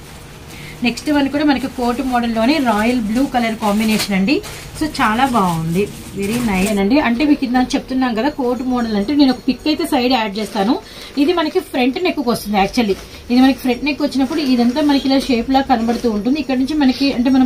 నెక్స్ట్ వన్ కూడా మనకి కోట్ మోడల్లోనే రాయల్ బ్లూ కలర్ కాంబినేషన్ అండి సో చాలా బాగుంది వెరీ నైస్ అండి అంటే మీకు ఇది నాకు చెప్తున్నాను కదా కోట్ మోడల్ అంటే నేను ఒక పిక్ అయితే సైడ్ యాడ్ చేస్తాను ఇది మనకి ఫ్రంట్ నెక్ వస్తుంది యాక్చువల్లీ ఇది మనకి ఫ్రంట్ నెక్ వచ్చినప్పుడు ఇదంతా మనకి ఇలా షేప్ లా కనబడుతూ ఉంటుంది ఇక్కడ నుంచి మనకి అంటే మనం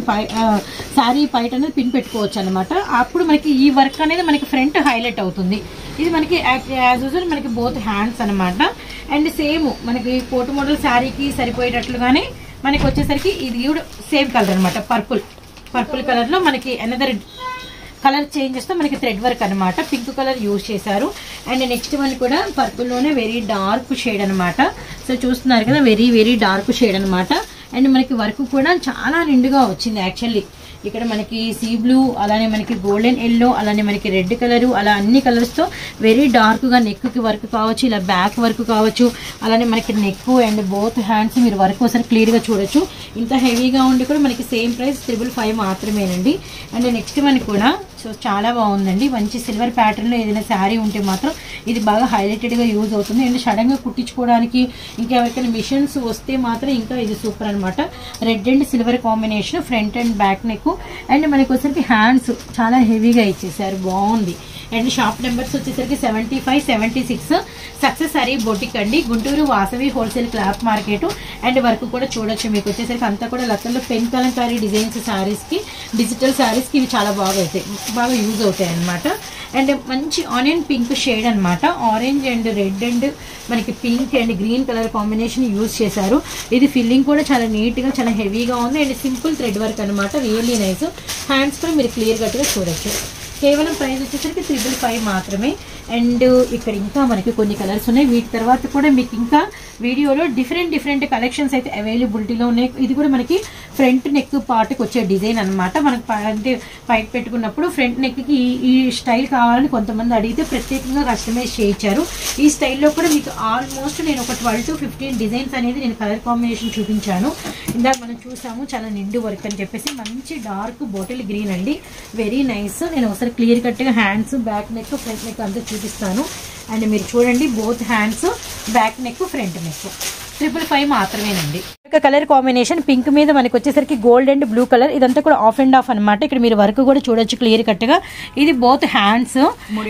శారీ పైట అనేది పిన్ పెట్టుకోవచ్చు అనమాట అప్పుడు మనకి ఈ వర్క్ అనేది మనకి ఫ్రంట్ హైలైట్ అవుతుంది ఇది మనకి యాజ్ యూజువల్ మనకి బోత్ హ్యాండ్స్ అన్నమాట అండ్ సేమ్ మనకి కోట్ మోడల్ శారీకి సరిపోయేటట్లుగానే మనకి వచ్చేసరికి ఇది కూడా సేమ్ కలర్ అన్నమాట పర్పుల్ పర్పుల్ కలర్ లో మనకి అనదర్ కలర్ చేంజెస్ తో మనకి థ్రెడ్ వర్క్ అన్నమాట పింక్ కలర్ యూజ్ చేశారు అండ్ నెక్స్ట్ వన్ కూడా పర్పుల్ లోనే వెరీ డార్క్ షేడ్ అన్నమాట సో చూస్తున్నారు కదా వెరీ వెరీ డార్క్ షేడ్ అన్నమాట అండ్ మనకి వర్క్ కూడా చాలా నిండుగా వచ్చింది యాక్చువల్లీ ఇక్కడ మనకి సీ బ్లూ అలానే మనకి గోల్డెన్ ఎల్లో అలానే మనకి రెడ్ కలర్ అలా అన్ని కలర్స్ తో వెరీ డార్క్ గా నెక్ కి వర్క్ కావచ్చు ఇలా బ్యాక్ వర్క్ కావచ్చు అలానే మనకి నెక్ అండ్ బోత్ హ్యాండ్స్ మీరు వర్క్ ఒకసారి క్లియర్ గా చూడొచ్చు ఇంత హెవీగా ఉండి కూడా మనకి సేమ్ ప్రైస్ త్రిబుల్ ఫైవ్ మాత్రమేనండి అండ్ నెక్స్ట్ వన్ కూడా సో చాలా బాగుందండి మంచి సిల్వర్ ప్యాటర్న్ లో ఏదైనా శారీ ఉంటే మాత్రం ఇది బాగా హైలైటెడ్ గా యూజ్ అవుతుంది అండ్ సడన్ గా కుట్టించుకోవడానికి ఇంకా ఎవరికైనా మిషన్స్ వస్తే మాత్రం ఇంకా ఇది సూపర్ అన్నమాట red and silver combination front and back neck and మనకి వచ్చేసరికి హ్యాండ్స్ చాలా హెవీగా ఇచ్చేసారు బాగుంది అండ్ షాప్ నెంబర్స్ వచ్చేసరికి seventy five seventy six success సరీ బొటిక్ అండి Guntur Vasavi wholesale cloth market and work కూడా చూడొచ్చు మీకు వచ్చేసరికి అంతా కూడా లతల్లో పెన్ కలంకారీ డిజైన్స్ శారీస్ కి డిజిటల్ శారీస్ కి ఇవి చాలా బాగా అవుతాయి బాగా యూజ్ అవుతాయి అనమాట అండ్ మంచి ఆనియన్ పింక్ షేడ్ అన్నమాట ఆరెంజ్ అండ్ రెడ్ అండ్ మనకి pink and green colour combination use చేశారు ఇది ఫిల్లింగ్ కూడా చాలా నీట్ గా చాలా హెవీగా ఉంది అండ్ సింపుల్ థ్రెడ్ వర్క్ అనమాట రియల్లీ నైస్ హ్యాండ్స్ కూడా మీరు క్లియర్ కట్ గా చూడొచ్చు కేవలం ప్రైస్ వచ్చేసరికి త్రిబుల్ ఫైవ్ మాత్రమే అండ్ ఇక్కడ ఇంకా మనకి కొన్ని కలర్స్ ఉన్నాయి వీటి తర్వాత కూడా మీకు ఇంకా వీడియోలో డిఫరెంట్ డిఫరెంట్ కలెక్షన్స్ అయితే అవైలబిలిటీలో ఉన్నాయి ఇది కూడా మనకి ఫ్రంట్ నెక్ పార్ట్కి వచ్చే డిజైన్ అన్నమాట మనకి ప- అంటే పైకి పెట్టుకున్నప్పుడు ఫ్రంట్ నెక్ కి ఈ- ఈ స్టైల్ కావాలని కొంతమంది అడిగితే ప్రత్యేకంగా కస్టమైజ్ చేయించారు ఈ స్టైల్లో కూడా మీకు ఆల్మోస్ట్ నేను ఒక ట్వెల్వ్ టు ఫిఫ్టీన్ డిజైన్స్ అనేది నేను కలర్ కాంబినేషన్ చూపించాను ఇందాక మనం చూసాము చాలా నిండు వర్క్ అని చెప్పేసి మంచి డార్క్ బాటిల్ గ్రీన్ అండి వెరీ నైస్ నేను ఒకసారి క్లియర్ కట్ గా hands back neck front neck అంతా చూపిస్తాను అండ్ మీరు చూడండి both hands back neck front neck triple five మాత్రమేనండి ఒక కలర్ కాంబినేషన్ పింక్ మీద మనకి వచ్చేసరికి గోల్డ్ అండ్ బ్లూ కలర్ ఇదంతా కూడా ఆఫ్ అండ్ ఆఫ్ అన్నమాట ఇక్కడ మీరు వర్క్ కూడా చూడొచ్చు క్లియర్ కట్ గా ఇది బోత్ హ్యాండ్స్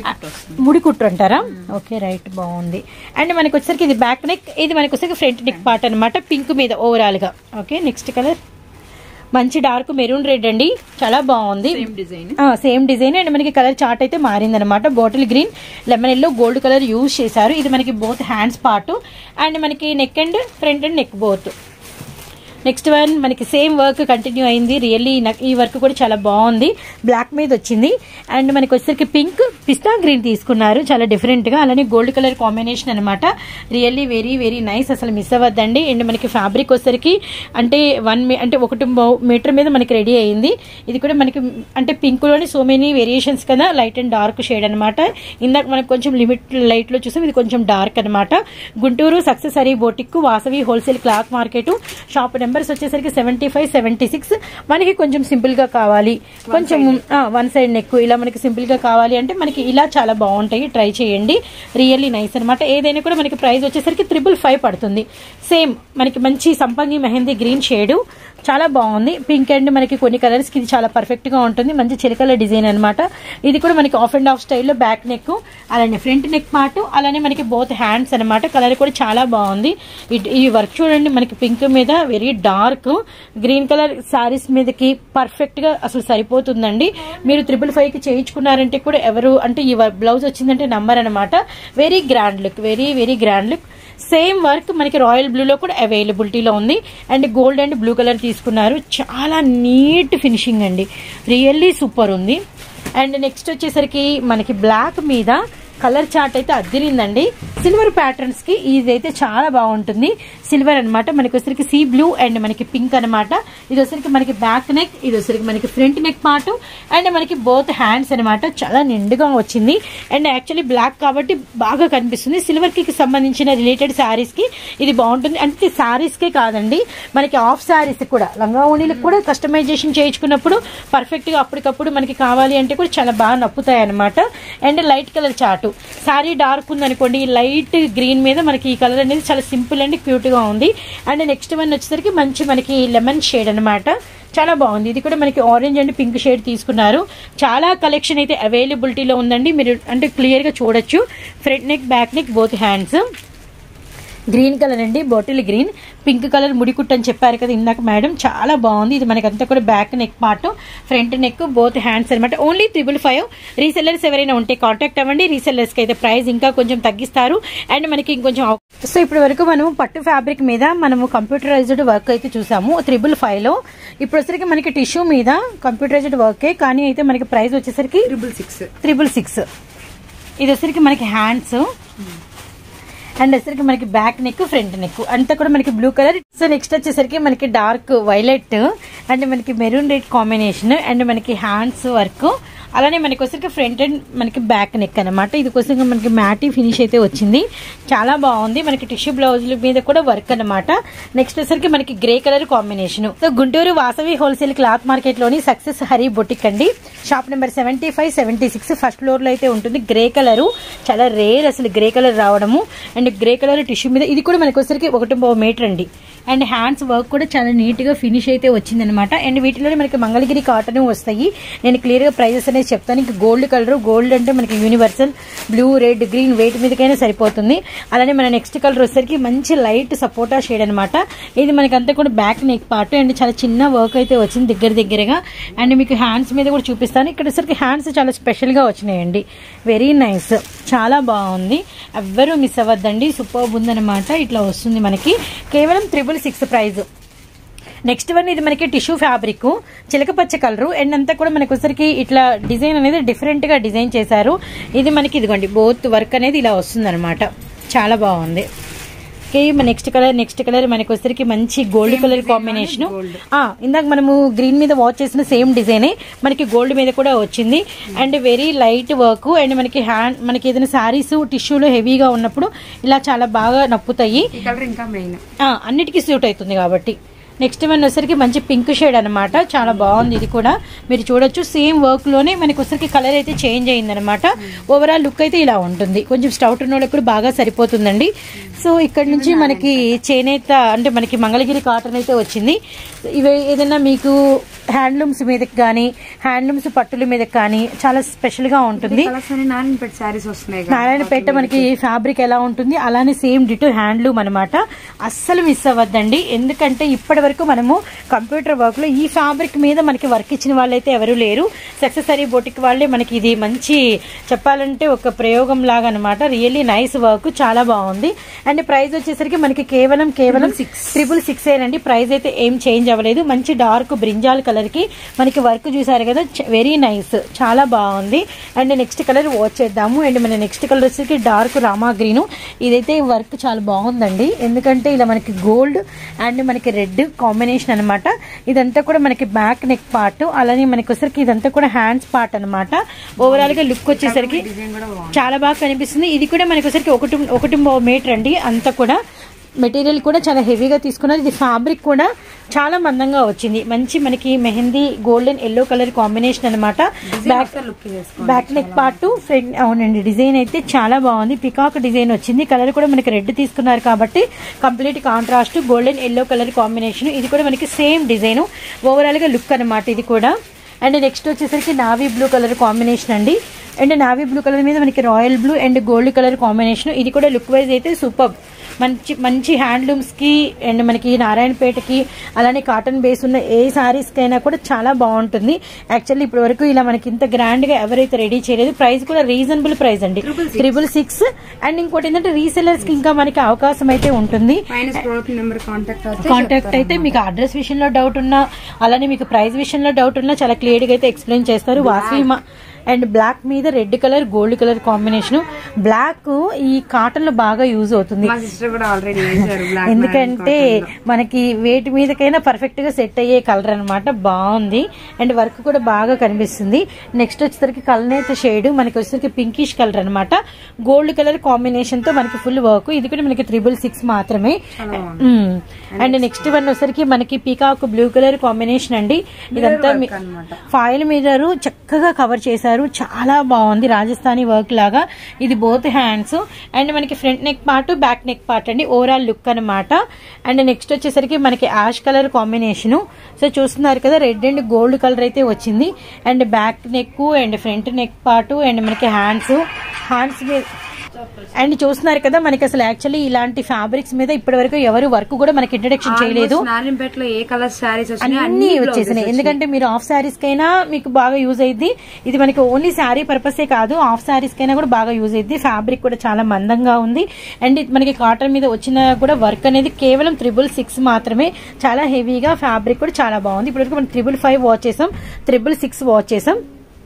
ముడి కుట్టు అంటారా ఓకే రైట్ బాగుంది అండ్ మనకి వచ్చేసరికి ఇది బ్యాక్ నెక్ ఇది మనకి వచ్చేసరికి ఫ్రంట్ నెక్ పార్ట్ అన్నమాట పింక్ మీద ఓవరాల్ గా ఓకే నెక్స్ట్ కలర్ మంచి డార్క్ మెరూన్ రెడ్ అండి చాలా బాగుంది డిజైన్ సేమ్ డిజైన్ అండ్ మనకి కలర్ చార్ట్ అయితే మారింది అనమాట bottle green lemon yellow gold colour use చేశారు ఇది మనకి బోత్ హ్యాండ్స్ పార్ట్ అండ్ మనకి neck and front and neck both next one మనకి సేమ్ వర్క్ కంటిన్యూ అయింది రియల్లీ నాకు ఈ వర్క్ కూడా చాలా బాగుంది బ్లాక్ మీద వచ్చింది అండ్ మనకి వచ్చేసరికి పింక్ పిస్తా గ్రీన్ తీసుకున్నారు చాలా డిఫరెంట్ గా అలానే గోల్డ్ కలర్ కాంబినేషన్ అనమాట రియల్లీ వెరీ వెరీ నైస్ అసలు మిస్ అవ్వద్దండి అండ్ మనకి ఫ్యాబ్రిక్ వచ్చేసరికి అంటే వన్ అంటే ఒకటి మీటర్ మీద మనకి రెడీ అయింది ఇది కూడా మనకి అంటే పింక్ లోని సో మెనీ వేరియేషన్స్ కదా లైట్ అండ్ డార్క్ షేడ్ అనమాట ఇందాక మనకు కొంచెం లిమిట్ లైట్ లో చూసాం ఇది కొంచెం డార్క్ అనమాట గుంటూరు సక్సెస్ అరీ boutique Vasavi wholesale cloth market shop numbers వచ్చేసరికి సెవెంటీ ఫైవ్ సెవెంటీ సిక్స్ మనకి కొంచెం సింపుల్ గా కావాలి కొంచెం వన్ సైడ్ నెక్ ఇలా మనకి సింపుల్ గా కావాలి అంటే మనకి ఇలా చాలా బాగుంటాయి ట్రై చేయండి రియల్లీ నైస్ అనమాట ఏదైనా కూడా మనకి ప్రైస్ వచ్చేసరికి త్రిబుల్ ఫైవ్ పడుతుంది సేమ్ మనకి మంచి సంపంగి మెహందీ గ్రీన్ షేడ్ చాలా బాగుంది పింక్ అండ్ మనకి కొన్ని కలర్స్ కి ఇది చాలా పర్ఫెక్ట్ గా ఉంటుంది మంచి చిలకల డిజైన్ అన్నమాట ఇది కూడా మనకి ఆఫ్ అండ్ ఆఫ్ స్టైల్లో బ్యాక్ నెక్ అలానే ఫ్రంట్ నెక్ పార్ట్ అలానే మనకి బోత్ హ్యాండ్స్ అన్నమాట కలర్ కూడా చాలా బాగుంది ఇట్- ఈ వర్క్ చూడండి మనకి పింక్ మీద very dark green colour saris మీదకి పర్ఫెక్ట్ గా అసలు సరిపోతుందండి మీరు త్రిపుల్ ఫైవ్ కి చేయించుకున్నారంటే కూడా ఎవరు అంటే ఈ బ్లౌజ్ వచ్చిందంటే నంబర్ అనమాట very grand look very very grand look same work మనకి రాయల్ బ్లూలో కూడా అవైలబిలిటీలో ఉంది and gold and blue colour తీసుకున్నారు చాలా నీట్ ఫినిషింగ్ అండి రియల్లీ సూపర్ ఉంది అండ్ నెక్స్ట్ వచ్చేసరికి మనకి బ్లాక్ మీద కలర్ చార్ట్ అయితే అద్దిరిందండి సిల్వర్ ప్యాటర్న్స్ కి ఇదైతే చాలా బాగుంటుంది సిల్వర్ అన్నమాట మనకి వచ్చరికి సీ బ్లూ అండ్ మనకి పింక్ అన్నమాట ఇది వచ్చరికి మనకి బ్యాక్ నెక్ ఇది వచ్చరికి మనకి ఫ్రంట్ నెక్ పార్ట్ అండ్ మనకి బోత్ హ్యాండ్స్ అన్నమాట చాలా నిండుగా వచ్చింది అండ్ యాక్చువల్లీ బ్లాక్ కాబట్టి బాగా కనిపిస్తుంది సిల్వర్ కి సంబంధించిన రిలేటెడ్ శారీస్ కి ఇది బాగుంటుంది అంటే శారీస్ కే కాదండి మనకి ఆఫ్ శారీస్ కూడా లంగా ఓణీలకు కూడా కస్టమైజేషన్ చేయించుకున్నప్పుడు పర్ఫెక్ట్ గా అప్పటికప్పుడు మనకి కావాలి అంటే కూడా చాలా బాగా నప్పుతాయి అనమాట అండ్ లైట్ కలర్ చాటు శారీ డార్క్ ఉందనుకోండి ఈ లైట్ గ్రీన్ మీద మనకి ఈ కలర్ అనేది చాలా సింపుల్ అండ్ క్యూట్ గా ఉంది అండ్ నెక్స్ట్ వన్ వచ్చేసరికి మంచి మనకి లెమన్ షేడ్ అన్నమాట చాలా బాగుంది ఇది కూడా మనకి ఆరెంజ్ అండ్ పింక్ షేడ్ తీసుకున్నారు చాలా కలెక్షన్ అయితే అవైలబిలిటీలో ఉందండి మీరు అంటే క్లియర్ గా చూడొచ్చు front neck back neck both hands green colour అండి బాటిల్ గ్రీన్ పింక్ కలర్ ముడికుట్టు అని చెప్పారు కదా ఇందాక మేడం చాలా బాగుంది ఇది మనకి అంతా కూడా back neck part front neck both hands అనమాట ఓన్లీ త్రిబుల్ ఫైవ్ రీసెల్లర్స్ ఎవరైనా ఉంటే కాంటాక్ట్ అవ్వండి రీసెల్లర్స్ కి అయితే ప్రైస్ ఇంకా కొంచెం తగ్గిస్తారు అండ్ మనకి ఇంకొంచెం అవ- సో ఇప్పటి వరకు మనం పట్టు ఫ్యాబ్రిక్ మీద మనము కంప్యూటరైజ్డ్ వర్క్ అయితే చూసాము త్రిబుల్ ఫైవ్ లో ఇప్పుడు వచ్చేసరికి మనకి టిష్యూ మీద కంప్యూటరైజ్డ్ వర్కే కానీ అయితే మనకి ప్రైస్ వచ్చేసరికి ట్రిపుల్ సిక్స్ త్రిబుల్ సిక్స్ ఇది వచ్చరికి మనకి హ్యాండ్స్ అండ్ వచ్చరికి మనకి బ్యాక్ నెక్ ఫ్రంట్ నెక్ అంతా కూడా మనకి బ్లూ కలర్ సో నెక్స్ట్ వచ్చేసరికి మనకి డార్క్ వైలెట్ అండ్ మనకి మెరూన్ రెడ్ కాంబినేషన్ అండ్ మనకి హ్యాండ్స్ వర్క్ అలానే మనకి వచ్చరికి ఫ్రంట్ అండ్ మనకి బ్యాక్ నెక్ అనమాట ఇది కోసం మనకి మ్యాటీ ఫినిష్ అయితే వచ్చింది చాలా బాగుంది మనకి టిష్యూ బ్లౌజుల మీద కూడా వర్క్ అనమాట నెక్స్ట్ వచ్చరికి మనకి grey colour combination so Guntur Vasavi wholesale cloth market లోని సక్సెస్ హరి బొటిక్ అండి shop number seventy five seventy six first floor లో అయితే ఉంటుంది గ్రే కలర్ చాలా రేర్ అసలు గ్రే కలర్ రావడము అండ్ గ్రే కలర్ టిష్యూ మీద ఇది కూడా మనకి వచ్చరికి ఒకటి మీటర్ అండి అండ్ హ్యాండ్స్ వర్క్ కూడా చాలా నీట్ గా ఫినిష్ అయితే వచ్చిందనమాట అండ్ వీటిలో మనకి మంగళగిరి కాటన్ వస్తాయి నేను క్లియర్ గా ప్రైజెస్ అనేది చెప్తాను ఇంక గోల్డ్ కలర్ గోల్డ్ అంటే మనకి universal blue red green white మీదకైనా సరిపోతుంది అలానే మన నెక్స్ట్ కలర్ వచ్చేసరికి మంచి లైట్ సపోటా షేడ్ అనమాట ఇది మనకి అంతా కూడా బ్యాక్ నెక్ పార్ట్ అండ్ చాలా చిన్న వర్క్ అయితే వచ్చింది దగ్గర దగ్గరగా అండ్ మీకు హ్యాండ్స్ మీద కూడా చూపిస్తాను ఇక్కడ వచ్చేసరికి హ్యాండ్స్ చాలా స్పెషల్ గా వచ్చినాయండి వెరీ నైస్ చాలా బాగుంది ఎవ్వరూ మిస్ అవ్వద్దండి సూపర్ ఉందన్నమాట ఇట్లా వస్తుంది మనకి కేవలం triple six price next one ఇది మనకి టిష్యూ ఫ్యాబ్రిక్ చిలకపచ్చ కలర్ అండ్ అంతా కూడా మనకి వచ్చరికి ఇట్లా డిజైన్ అనేది డిఫరెంట్ గా డిజైన్ చేశారు ఇది మనకి ఇదిగోండి బోత్ వర్క్ అనేది ఇలా వస్తుంది చాలా బాగుంది okay next colour next colour మనకి వచ్చరికి మంచి గోల్డ్ కలర్ కాంబినేషన్ ఇందాక మనము గ్రీన్ మీద వాచ్ చేసిన సేమ్ డిజైనే మనకి గోల్డ్ మీద కూడా వచ్చింది and very light work and మనకి హ్యాండ్ మనకి ఏదైనా శారీస్ టిష్యూలో హెవీగా ఉన్నప్పుడు ఇలా చాలా బాగా నప్పుతాయి ఈ కలర్ ఇంకా మెయిన్ ఆ, అన్నిటికీ సూట్ అవుతుంది కాబట్టి నెక్స్ట్ వన్ వచ్చరికి మంచి పింక్ షేడ్ అన్నమాట చాలా బాగుంది ఇది కూడా మీరు చూడొచ్చు సేమ్ వర్క్ లోనే మనకి వచ్చరికి కలర్ అయితే చేంజ్ అయింది అనమాట ఓవరాల్ లుక్ అయితే ఇలా ఉంటుంది కొంచెం స్టౌట్ ఉన్న వాళ్ళకి కూడా బాగా సరిపోతుందండి సో ఇక్కడ నుంచి మనకి చేనేత అంటే మనకి మంగళగిరి కాటన్ అయితే వచ్చింది ఇవి ఏదైనా మీకు హ్యాండ్లూమ్స్ మీదకి కానీ హ్యాండ్లూమ్స్ పట్టుల మీదకి కానీ చాలా స్పెషల్ గా ఉంటుంది కలర్స్ అని నారాయణ పెట్టి శారీస్ వస్తున్నాయి కదా. నారాయణపేట మనకి ఫ్యాబ్రిక్ ఎలా ఉంటుంది అలానే సేమ్ డిటో హ్యాండ్లూమ్ అనమాట అస్సలు మిస్ అవ్వద్దండి ఎందుకంటే ఇప్పటి వరకు మనము కంప్యూటర్ వర్క్ లో ఈ ఫ్యాబ్రిక్ మీద మనకి వర్క్ ఇచ్చిన వాళ్ళైతే ఎవరు లేరు సక్సెసరీ బొటిక్ వాళ్ళే మనకి ఇది మంచి చెప్పాలంటే ఒక ప్రయోగం లాగా అనమాట రియల్లీ నైస్ వర్క్ చాలా బాగుంది అండ్ ప్రైస్ వచ్చేసరికి మనకి కేవలం కేవలం సిక్స్ ట్రిపుల్ సిక్స్ ఏనండి ప్రైస్ అయితే ఏం చేంజ్ అవ్వలేదు మంచి డార్క్ బ్రింజాల్ కలర్ కి మనకి వర్క్ చూసారు కదా వెరీ నైస్ చాలా బాగుంది అండ్ నెక్స్ట్ కలర్ వాచ్ చేద్దాము అండ్ మన నెక్స్ట్ కలర్ వచ్చేసి డార్క్ రామా గ్రీన్ ఇదైతే వర్క్ చాలా బాగుందండి ఎందుకంటే ఇలా మనకి గోల్డ్ అండ్ మనకి రెడ్ కాంబినేషన్ అన్నమాట ఇదంతా కూడా మనకి బ్యాక్ నెక్ పార్ట్ అలానే మనకి వచ్చరికి ఇదంతా కూడా హ్యాండ్స్ పార్ట్ అన్నమాట ఓవరాల్ గా లుక్ వచ్చేసరికి డిజైన్ కూడా బాగుంది చాలా బాగా కనిపిస్తుంది ఇది కూడా మనకి వచ్చరికి ఒకటి ఒకటి మీటర్ అండి అంతా కూడా మెటీరియల్ కూడా చాలా హెవీగా తీసుకున్నారు ఇది ఫ్యాబ్రిక్ కూడా చాలా మందంగా వచ్చింది మంచి మనకి mehndi golden yellow colour combination అనమాట బ్యాక్ లుక్ చేసుకోండి బ్యాక్ నెక్ పార్ట్ ఫ్రంట్ అవునండి డిజైన్ అయితే చాలా బాగుంది పికాక్ డిజైన్ వచ్చింది కలర్ కూడా మనకి రెడ్ తీసుకున్నారు కాబట్టి complete contrast golden yellow colour combination ఇది కూడా మనకి సేమ్ డిజైన్ ఓవరాల్ గా లుక్ అనమాట ఇది కూడా అండ్ నెక్స్ట్ వచ్చేసరికి నావీ బ్లూ కలర్ కాంబినేషన్ అండి అండ్ నావీ బ్లూ కలర్ మీద మనకి royal blue and gold colour combination ఇది కూడా లుక్ వైజ్ అయితే సూపర్ మంచి మంచి హ్యాండ్లూమ్స్ కి అండ్ మనకి నారాయణపేటకి అలానే కాటన్ బేస్ ఉన్న ఏ సారీస్ కైనా కూడా చాలా బాగుంటుంది యాక్చువల్లీ ఇప్పటి వరకు ఇలా మనకి ఇంత గ్రాండ్ గా ఎవరైతే రెడీ చేయలేదు ప్రైస్ కూడా రీజనబుల్ ప్రైస్ అండి త్రిబుల్ సిక్స్ అండ్ ఇంకోటి ఏంటంటే రీసెలర్స్ కి ఇంకా మనకి అవకాశం అయితే ఉంటుంది పైన ప్రోడక్ట్ నెంబర్ కాంటాక్ట్ అవుతే కాంటాక్ట్ అయితే మీకు అడ్రస్ విషయంలో డౌట్ ఉన్నా అలానే మీకు ప్రైస్ విషయంలో డౌట్ ఉన్నా చాలా క్లియర్ గా అయితే ఎక్స్ప్లెయిన్ చేస్తారు వాసవి మా- అండ్ బ్లాక్ మీద red colour gold colour combination black ఈ కాటన్ లో బాగా యూజ్ అవుతుంది మా సిస్టర్ కూడా ఆల్రెడీ వేశారు బ్లాక్ ఎందుకంటే మనకి వేటి మీదకైనా పర్ఫెక్ట్ గా సెట్ అయ్యే కలర్ అన్నమాట బాగుంది అండ్ వర్క్ కూడా బాగా కనిపిస్తుంది నెక్స్ట్ వచ్చేసరికి కలనేత షేడ్ మనకి వచ్చేసరికి పింకిష్ కలర్ అన్నమాట గోల్డ్ కలర్ కాంబినేషన్ తో మనకి ఫుల్ వర్క్ ఇది కూడా మనకి త్రిబుల్ సిక్స్ మాత్రమే మ్మ్. అండ్ నెక్స్ట్ వన్ వచ్చేసరికి మనకి పీకాక్ బ్లూ కలర్ కాంబినేషన్ అండి ఇదంతా మీ- అన్నమాట ఫాయిల్ మిర్రర్ చక్కగా కవర్ చేశారు చాలా బాగుంది రాజస్థానీ వర్క్ లాగా ఇది బోత్ హ్యాండ్స్ అండ్ మనకి front neck part back neck part అండి ఓవరాల్ లుక్ అన్నమాట అండ్ నెక్స్ట్ వచ్చేసరికి మనకి యాష్ కలర్ కాంబినేషన్ సో చూస్తున్నారు కదా రెడ్ అండ్ గోల్డ్ కలర్ అయితే వచ్చింది and back neck and front neck part and మనకి హ్యాండ్స్ హ్యాండ్స్ మీద అండ్ చూస్తున్నారు కదా మనకి అసలు యాక్చువల్లీ ఇలాంటి ఫ్యాబ్రిక్స్ మీద ఇప్పటి వరకు ఎవరు వర్క్ కూడా మనకి ఇంట్రడక్షన్ చేయలేదు నారాయణపేటలో ఏ కలర్ శారీస్ వచ్చినాయి అన్ని వచ్చేసినాయి ఎందుకంటే మీరు ఆఫ్ శారీస్ కైనా మీకు బాగా యూజ్ అయింది ఇది మనకి ఓన్లీ శారీ పర్పసే కాదు ఆఫ్ శారీస్ కైనా కూడా బాగా యూజ్ అయింది ఫ్యాబ్రిక్ కూడా చాలా మందంగా ఉంది అండ్ ఇది మనకి కాటన్ మీద వచ్చిన కూడా వర్క్ అనేది కేవలం త్రిబుల్ సిక్స్ మాత్రమే చాలా హెవీగా ఫ్యాబ్రిక్ కూడా చాలా బాగుంది ఇప్పటివరకు మనం త్రిబుల్ ఫైవ్ వాచ్ చేసాం త్రిబుల్ సిక్స్ వాచ్ చేసాం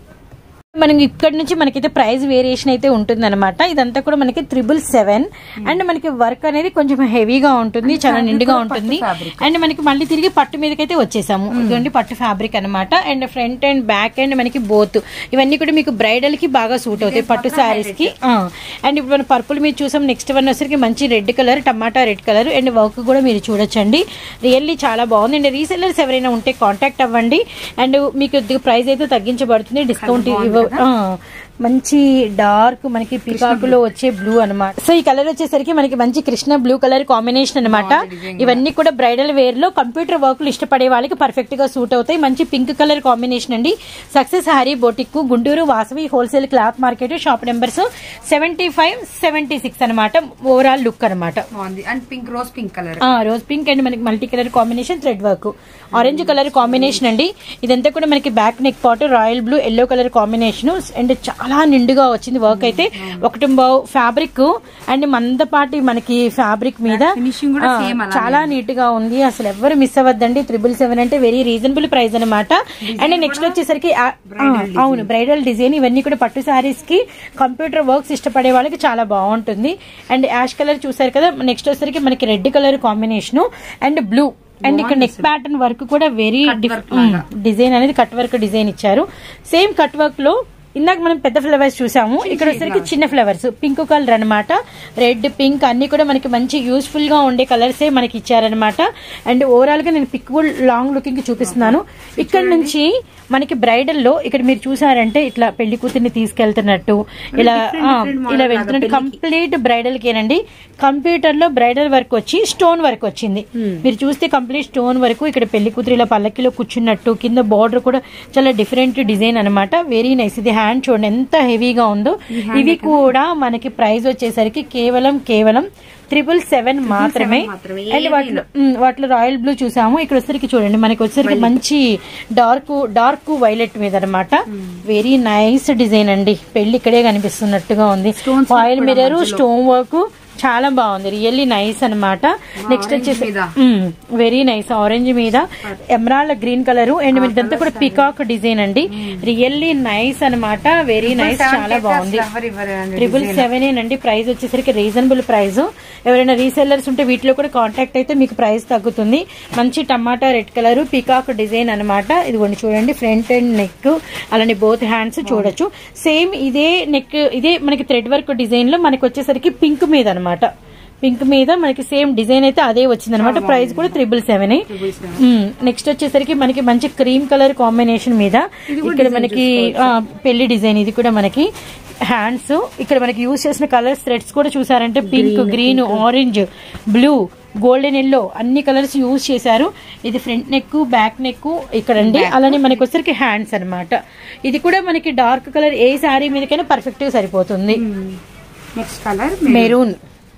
మనం ఇక్కడ నుంచి మనకైతే ప్రైస్ వేరియేషన్ అయితే ఉంటుంది అనమాట ఇదంతా కూడా మనకి త్రిబుల్ సెవెన్ అండ్ మనకి వర్క్ అనేది కొంచెం హెవీగా ఉంటుంది చాలా నిండుగా ఉంటుంది అండ్ మనకి మళ్ళీ తిరిగి పట్టు మీదకైతే వచ్చేసాము ఇదండి పట్టు ఫ్యాబ్రిక్ అన్నమాట and front and back and మనకి బోత్ ఇవన్నీ కూడా మీకు బ్రైడల్ కి బాగా సూట్ అవుతాయి పట్టు శారీస్ కి ఆ. అండ్ ఇప్పుడు మనం పర్పుల్ మీద చూసాం నెక్స్ట్ వన్ వచ్చరికి మంచి రెడ్ కలర్ టమాటా రెడ్ కలర్ అండ్ వర్క్ కూడా మీరు చూడొచ్చండి రియల్లీ చాలా బాగుంది అండ్ రీసెల్లర్స్ ఎవరైనా ఉంటే కాంటాక్ట్ అవ్వండి అండ్ మీకు ప్రైస్ అయితే తగ్గించబడుతుంది డిస్కౌంట్ ఇవ్వ ఆ, మంచి డార్క్ మనకి పికాకులో వచ్చే బ్లూ అన్నమాట సో ఈ కలర్ వచ్చేసరికి మనకి మంచి కృష్ణ బ్లూ కలర్ కాంబినేషన్ అన్నమాట ఇవన్నీ కూడా బ్రైడల్ వేర్ లో కంప్యూటర్ వర్క్ ఇష్టపడే వాళ్ళకి పర్ఫెక్ట్ గా సూట్ అవుతాయి మంచి పింక్ కలర్ కాంబినేషన్ అండి success Hari boutique Guntur Vasavi wholesale cloth market shop numbers seventy five seventy six అనమాట ఓవరాల్ లుక్ అనమాట బాగుంది and pink rose pink colour rose pink and మనకి multi colour combination thread work orange colour combination అండి ఇదంతా కూడా మనకి back neck part royal blue yellow colour combination and చాలా నిండుగా వచ్చింది వర్క్ అయితే ఒకటి ఫ్యాబ్రిక్ అండ్ మందపాటి మనకి ఫ్యాబ్రిక్ మీద finishing కూడా ఆ, same అలానే చాలా నీట్ గా ఉంది అసలు ఎవరు మిస్ అవ్వద్దండి త్రిబుల్ సెవెన్ అంటే వెరీ రీజనబుల్ ప్రైస్ అనమాట అండ్ నెక్స్ట్ వచ్చేసరికి ఆ, ఆ, అవును బ్రైడల్ డిజైన్ ఇవన్నీ కూడా పట్టు శారీస్ కి కంప్యూటర్ వర్క్స్ ఇష్టపడే వాళ్ళకి చాలా బాగుంటుంది అండ్ యాష్ కలర్ చూసారు కదా నెక్స్ట్ వచ్చేసరికి మనకి red colour combination and blue and ఇక్కడ నెక్ ప్యాటర్న్ వర్క్ కూడా వెరీ డిజైన్ అనేది కట్ వర్క్ డిజైన్ ఇచ్చారు సేమ్ కట్ వర్క్ లో ఇందాక మనం పెద్ద ఫ్లవర్స్ చూసాము ఇక్కడ వచ్చేసరికి చిన్న ఫ్లవర్స్ పింక్ కలర్ అన్నమాట రెడ్ పింక్ అన్ని కూడా మనకి మంచి యూస్ఫుల్ గా ఉండే కలర్సే మనకి ఇచ్చారనమాట అండ్ ఓవరాల్ గా నేను పిక్ లాంగ్ లుకింగ్ కి చూపిస్తున్నాను ఇక్కడ నుంచి మనకి బ్రైడల్ లో ఇక్కడ మీరు చూసారంటే ఇట్లా పెళ్లి కూతుర్ని తీసుకెళ్తున్నట్టు ఇలా ఆ, ఇలా వెళ్తున్నట్టు కంప్లీట్ బ్రైడల్ కేనండి కంప్యూటర్ లో బ్రైడల్ వర్క్ వచ్చి స్టోన్ వర్క్ వచ్చింది మీరు చూస్తే కంప్లీట్ స్టోన్ వరకు ఇక్కడ పెళ్లి కూతురు ఇలా పల్లకిలో కూర్చున్నట్టు కింద బార్డర్ కూడా చాలా డిఫరెంట్ డిజైన్ అన్నమాట వెరీ నైస్ ఇది హ్యాండ్ చూడండి ఎంత హెవీగా ఉందో ఇవి కూడా మనకి ప్రైస్ వచ్చేసరికి కేవలం కేవలం ట్రిపుల్ సెవెన్ మాత్రమే మాత్రమే. అండ్ వాటిలో ఉమ్, వాటిలో రాయల్ బ్లూ చూసాము ఇక్కడ వచ్చేసరికి చూడండి మనకి వచ్చేసరికి మంచి డార్క్ డార్క్ వైలెట్ మీద అనమాట వెరీ నైస్ డిజైన్ అండి పెళ్లి ఇక్కడే కనిపిస్తున్నట్టుగా ఉంది ఆయిల్ మిర్రర్ స్టోన్ వర్క్ చాలా బాగుంది రియల్లీ నైస్ అన్నమాట నెక్స్ట్ వచ్చేసి మీద. వెరీ నైస్ ఆరెంజ్ మీద ఎమరాల్డ్ గ్రీన్ కలర్ అండ్ ఇదంతా కూడా పికాక్ డిజైన్ అండి రియల్లీ నైస్ అన్నమాట వెరీ నైస్ చాలా బాగుంది ఎవరు ఇవ్వరు ట్రిపుల్ సెవెన్ అండి ప్రైస్ వచ్చేసరికి రీజనబుల్ ప్రైస్ ఎవరైనా రీసెల్లర్స్ ఉంటే వీటిలో కూడా కాంటాక్ట్ అయితే మీకు ప్రైస్ తగ్గుతుంది మంచి టమాటా రెడ్ కలర్ పీకాక్ డిజైన్ అనమాట ఇదిగోండి చూడండి ఫ్రంట్ అండ్ నెక్ అలానే బోత్ హ్యాండ్స్ చూడొచ్చు సేమ్ ఇదే నెక్ ఇదే మనకి థ్రెడ్ వర్క్ డిజైన్ లో మనకి వచ్చేసరికి పింక్ మీద అనమాట పింక్ మీద మనకి సేమ్ డిజైన్ అయితే అదే వచ్చింది అనమాట ప్రైస్ కూడా త్రిబుల్ సెవెన్ నెక్స్ట్ వచ్చేసరికి మనకి మంచి క్రీమ్ కలర్ కాంబినేషన్ మీద ఇక్కడ మనకి ఆ, పెళ్లి డిజైన్ ఇది కూడా మనకి హ్యాండ్స్ ఇక్కడ మనకి యూజ్ చేసిన కలర్స్ థ్రెడ్స్ కూడా చూసారంటే pink green orange blue golden yellow అన్ని కలర్స్ యూజ్ చేశారు ఇది ఫ్రంట్ నెక్ బ్యాక్ నెక్ ఇక్కడ అండి అలానే మనకి వచ్చరికి హ్యాండ్స్ అన్నమాట ఇది కూడా మనకి డార్క్ కలర్ ఏ శారీ మీదకైనా పర్ఫెక్ట్ గా సరిపోతుంది నెక్స్ట్ కలర్ మెరూన్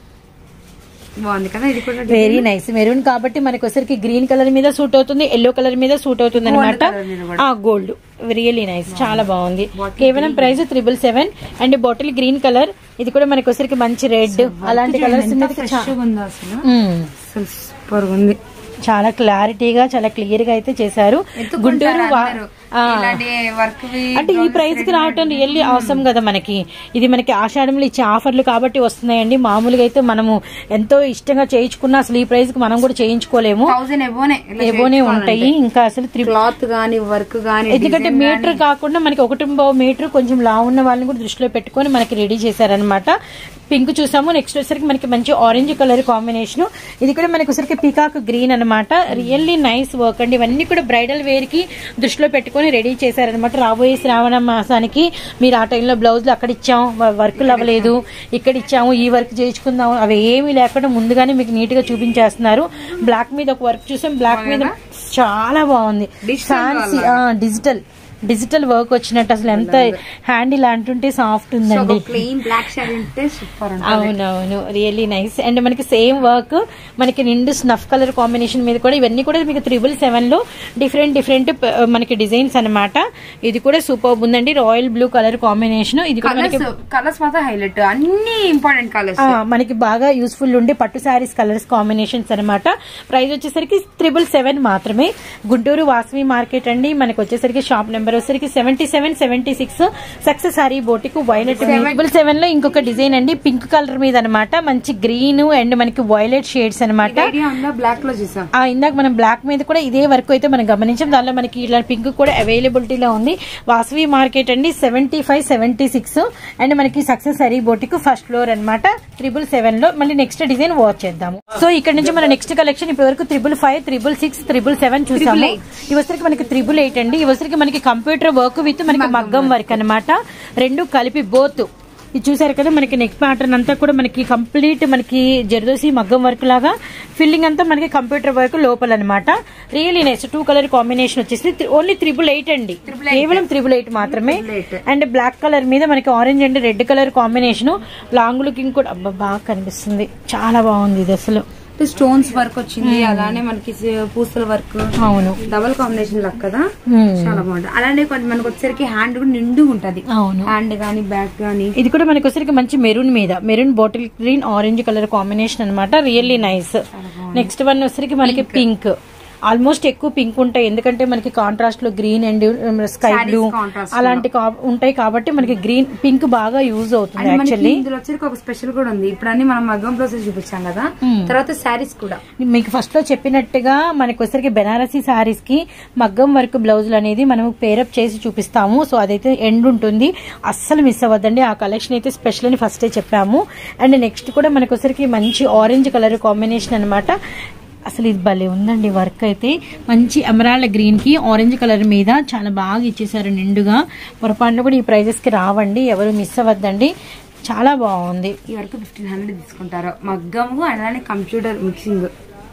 బాగుంది కదా ఇది కూడా వెరీ నైస్ మెరూన్ కాబట్టి మనకి వచ్చరికి గ్రీన్ కలర్ మీద సూట్ అవుతుంది ఎల్లో కలర్ మీద సూట్ అవుతుంది అనమాట colour మీద ఆ గోల్డ్ రియలీ నైస్ చాలా బాగుంది కేవలం price triple seven and bottle green colour ఇది కూడా మనకి వచ్చరికి మంచి రెడ్ అలాంటి కలర్స్ మీద ఫ్రెష్ ఉందో అసలు మ్మ్. అసలు సూపర్ ఉంది చాలా క్లారిటీగా చాలా క్లియర్ గా అయితే చేశారు గుంటూరు వా- ఆ. ఇలాంటి వర్క్ అంటే ఈ ప్రైస్ కి రావటం రియల్లీ అవసరం కదా మనకి ఇది మనకి ఆషాఢంలో ఇచ్చే ఆఫర్లు కాబట్టి వస్తున్నాయండి మామూలుగా అయితే మనము ఎంతో ఇష్టంగా చేయించుకున్న అసలు ఈ ప్రైస్ కి మనం కూడా చేయించుకోలేము థౌసండ్ ఎబోనే ఏవోనే ఉంటాయి ఇంకా అసలు త్రి క్లాత్ గానీ వర్క్ గానీ ఎందుకంటే మీటర్ కాకుండా మనకి ఒకటి మీటర్ కొంచెం లా ఉన్న వాళ్ళని కూడా దృష్టిలో పెట్టుకొని మనకి రెడీ చేశారనమాట పింక్ చూసాము నెక్స్ట్ వచ్చేసరికి మనకి మంచి ఆరెంజ్ కలర్ కాంబినేషన్ ఇది కూడా మనకి వచ్చరికి పీకాక్ గ్రీన్ అన్నమాట రియల్లీ నైస్ వర్క్ అండి ఇవన్నీ కూడా బ్రైడల్ వేర్ కి దృష్టిలో పెట్టుకొని రెడీ చేశారనమాట రాబోయే శ్రావణ మాసానికి మీరు ఆ టైంలో బ్లౌజులు అక్కడ ఇచ్చాం వర్క్ అవ్వలేదు ఇక్కడ ఇచ్చాము ఈ వర్క్ చేయించుకుందాం అవి ఏమీ లేకుండా ముందుగానే మీకు నీట్ గా చూపించేస్తున్నారు బ్లాక్ మీద ఒక వర్క్ చూసాం బ్లాక్ మీద చాలా బాగుంది ఫ్యాన్సీ డిజిటల్ డిజిటల్ వర్క్ వచ్చినట్టు అసలు ఎంత హ్యాండ్ ఇలా అంటుంటే సాఫ్ట్ ఉందండి ప్లెయిన్ బ్లాక్ షారీ ఉంటే సూపర్ ఉంటుంది అవునవును రియల్లీ నైస్ అండ్ మనకి సేమ్ వర్క్ మనకి నిండు స్నఫ్ కలర్ కాంబినేషన్ మీద కూడా ఇవన్నీ కూడా మీకు త్రిబుల్ సెవెన్ లో డిఫరెంట్ డిఫరెంట్ మనకి డిజైన్స్ అన్నమాట ఇది కూడా సూపర్ ఉందండి రాయల్ బ్లూ కలర్ కాంబినేషన్ ఇది కూడా మనకి కలర్స్ కలర్స్ మాత్రం హైలైట్ అన్ని ఇంపార్టెంట్ కలర్స్ ఆ, మనకి బాగా యూస్ఫుల్ ఉండే పట్టు శారీస్ కలర్స్ కాంబినేషన్స్ అన్నమాట ప్రైస్ వచ్చేసరికి త్రిబుల్ సెవెన్ మాత్రమే గుంటూరు వాసవి మార్కెట్ అండి మనకి వచ్చేసరికి షాప్ నెంబర్ వచ్చేసరికి seventy seven seventy six success sari boutique violet triple seven లో ఇంకొక డిజైన్ అండి పింక్ కలర్ మీద అన్నమాట మంచి గ్రీన్ అండ్ మనకి వైలెట్ షేడ్స్ అన్నమాట ఐడియా ఉందా బ్లాక్ లో చూసాం ఆ ఇందాక మనం బ్లాక్ మీద కూడా ఇదే వర్క్ అయితే మనం గమనించాం దానిలో మనకి ఇలా పింక్ కూడా అవైలబిలిటీలో ఉంది వాసవి మార్కెట్ అండి seventy five seventy six and మనకి success sari boutique first floor అన్నమాట త్రిబుల్ సెవెన్ లో మళ్ళీ నెక్స్ట్ డిజైన్ వాచ్ చేద్దాము సో ఇక్కడ నుంచి మన నెక్స్ట్ కలెక్షన్ ఇప్పటి వరకు triple five triple six triple seven చూసాము ఈ వచ్చరికి మనకి త్రిబుల్ ఎయిట్ అండి ఈ వచ్చరికి మనకి కంప్యూటర్ వర్క్ విత్ మనకి మగ్గం వర్క్ అన్నమాట రెండు కలిపి బోత్ ఇది చూసారు కదా మనకి నెక్ ప్యాటర్న్ అంతా కూడా మనకి కంప్లీట్ మనకి జర్దోసి మగ్గం వర్క్ లాగా ఫిల్లింగ్ అంతా మనకి కంప్యూటర్ వర్క్ లోపల అనమాట really nice two colour combination వచ్చేసి ఓన్లీ త్రిబుల్ ఎయిట్ అండి కేవలం త్రిబుల్ ఎయిట్ మాత్రమే అండ్ బ్లాక్ కలర్ మీద మనకి orange and red colour combination long looking కూడా అబ్బా బాగా కనిపిస్తుంది చాలా బాగుంది ఇది అసలు స్టోన్స్ వర్క్ వచ్చింది అలానే మనకి పూసల వర్క్ అవును డబల్ కాంబినేషన్ లక్ కదా Hmm. చాలా బాగుంటుంది అలానే కొంచెం మనకు వచ్చేసరికి హ్యాండ్ కూడా నిండు ఉంటది అవును హ్యాండ్ గానీ బ్యాక్ గానీ ఇది కూడా మనకి వచ్చరికి మంచి మెరూన్ మీద maroon bottle green orange colour combination అన్నమాట రియల్లీ నైస్ నెక్స్ట్ వన్ వచ్చరికి మనకి పింక్ ఆల్మోస్ట్ ఎక్కువ పింక్ ఉంటాయి ఎందుకంటే మనకి కాంట్రాస్ట్ లో green and sky blue contrast అలాంటి కా- ఉంటాయి కాబట్టి మనకి గ్రీన్ పింక్ బాగా యూజ్ అవుతుంది అండ్ మనకి యాక్చువల్లీ ఇందులో వచ్చరికి ఒక స్పెషల్ కూడా ఉంది ఇప్పుడు అన్ని మనం మగ్గం ప్రాసెస్ చూపించాం కదా తర్వాత శారీస్ కూడా మీకు ఫస్ట్ లో చెప్పినట్టుగా మనకి వచ్చరికి బెనారసీ సారీస్ కి మగ్గం వర్క్ బ్లౌజులు అనేది మనం పేరప్ చేసి చూపిస్తాము సో అదైతే ఎండ్ ఉంటుంది అస్సలు మిస్ అవ్వద్దండి ఆ కలెక్షన్ అయితే స్పెషల్ అని ఫస్టే చెప్పాము అండ్ నెక్స్ట్ కూడా మనకి వచ్చరికి మంచి ఆరెంజ్ కలర్ కాంబినేషన్ అన్నమాట అసలు ఇది భలే ఉందండి వర్క్ అయితే మంచి ఎమరాల్డ్ గ్రీన్ కి ఆరెంజ్ కలర్ మీద చాలా బాగా ఇచ్చేసారు నిండుగా పొరపాటున కూడా ఈ ప్రైజెస్ కి రావండి ఎవరు మిస్ అవ్వద్దండి చాలా బాగుంది ఈ వరకు ఫిఫ్టీన్ హండ్రెడ్ తీసుకుంటారు మగ్గము అలానే computer mixing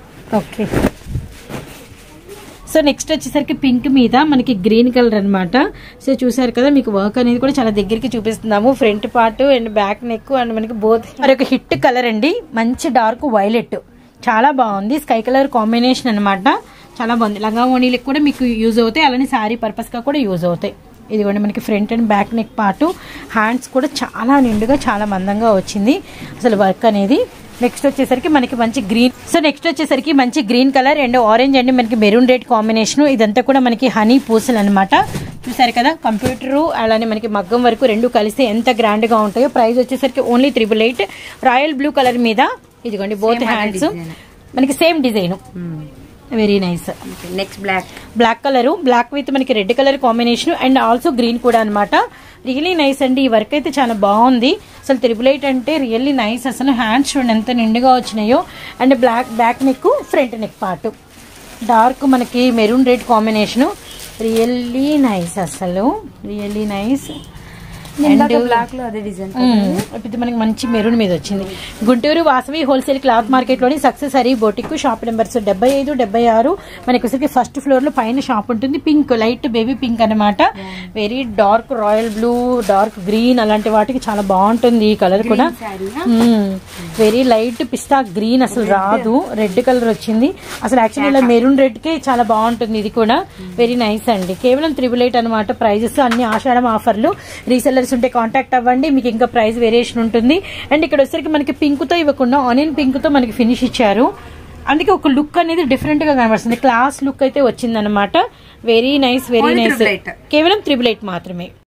okay so next వచ్చేసరికి పింక్ మీద మనకి గ్రీన్ కలర్ అన్నమాట సో చూసారు కదా మీకు వర్క్ అనేది కూడా చాలా దగ్గరికి చూపిస్తున్నాము front part and back neck and మనకి బోత్ మరి ఒక హిట్ కలర్ అండి మంచి డార్క్ వైలెట్ చాలా బాగుంది స్కై కలర్ కాంబినేషన్ అన్నమాట చాలా బాగుంది లంగా ఓణీలకు కూడా మీకు యూజ్ అవుతాయి అలానే శారీ పర్పస్ గా కూడా యూజ్ అవుతాయి ఇదిగోండి మనకి front and back neck part hands కూడా చాలా నిండుగా చాలా మందంగా వచ్చింది అసలు వర్క్ అనేది నెక్స్ట్ వచ్చేసరికి మనకి మంచి గ్రీన్ సో నెక్స్ట్ వచ్చేసరికి మంచి green colour and orange and మనకి మెరూన్ రెడ్ కాంబినేషన్ ఇదంతా కూడా మనకి హనీ పూసలు అనమాట చూసారు కదా కంప్యూటర్ అలానే మనకి మగ్గం వరకు రెండు కలిసి ఎంత గ్రాండ్ గా ఉంటాయో ప్రైస్ వచ్చేసరికి only triple eight royal blue colour మీద ఇదిగోండి బోత్ హ్యాండ్స్ మనకి same design very nice next black black colour black with మనకి red colour combination and also green కూడా అనమాట రియల్లీ నైస్ అండి ఈ వర్క్ అయితే చాలా బాగుంది అసలు త్రిబుల్ ఎయిట్ అంటే రియల్లీ నైస్ అసలు హ్యాండ్స్ చూడండి ఎంత నిండుగా వచ్చినాయో and black back neck front neck part dark మనకి maroon red combination really nice అసలు రియల్లీ నైస్ బ్లాక్ లో అదే డిజైన్ ఇది మనకి మంచి మెరూన్ మీద వచ్చింది Guntur Vasavi wholesale cloth market లోని success Hari boutique shop numbers డెబ్బై ఐదు డెబ్బై ఆరు మనకి వచ్చరికి ఫస్ట్ ఫ్లోర్ లో పైన షాప్ ఉంటుంది పింక్ లైట్ బేబీ పింక్ అన్నమాట very dark royal blue dark green అలాంటి వాటికి చాలా బాగుంటుంది ఈ కలర్ కూడా వెరీ లైట్ పిస్తా గ్రీన్ అసలు రాదు రెడ్ కలర్ వచ్చింది అసలు యాక్చువల్లీ ఇలా మెరూన్ రెడ్ కి చాలా బాగుంటుంది ఇది కూడా వెరీ నైస్ అండి కేవలం త్రిబుల్ ఎయిట్ అనమాట ప్రైజెస్ అన్ని ఆషాఢం ఆఫర్లు రీసెల్లర్స్ ఉంటే కాంటాక్ట్ అవ్వండి మీకు ఇంకా ప్రైస్ వేరియేషన్ ఉంటుంది అండ్ ఇక్కడ వచ్చేసరికి మనకి పింక్ తో ఇవ్వకుండా ఆనియన్ పింక్ తో మనకి ఫినిష్ ఇచ్చారు అందుకే ఒక లుక్ అనేది డిఫరెంట్ గా కనబడుతుంది క్లాస్ లుక్ అయితే వచ్చిందనమాట very nice very Only nice triple eight. కేవలం త్రిబుల్ ఎయిట్ మాత్రమే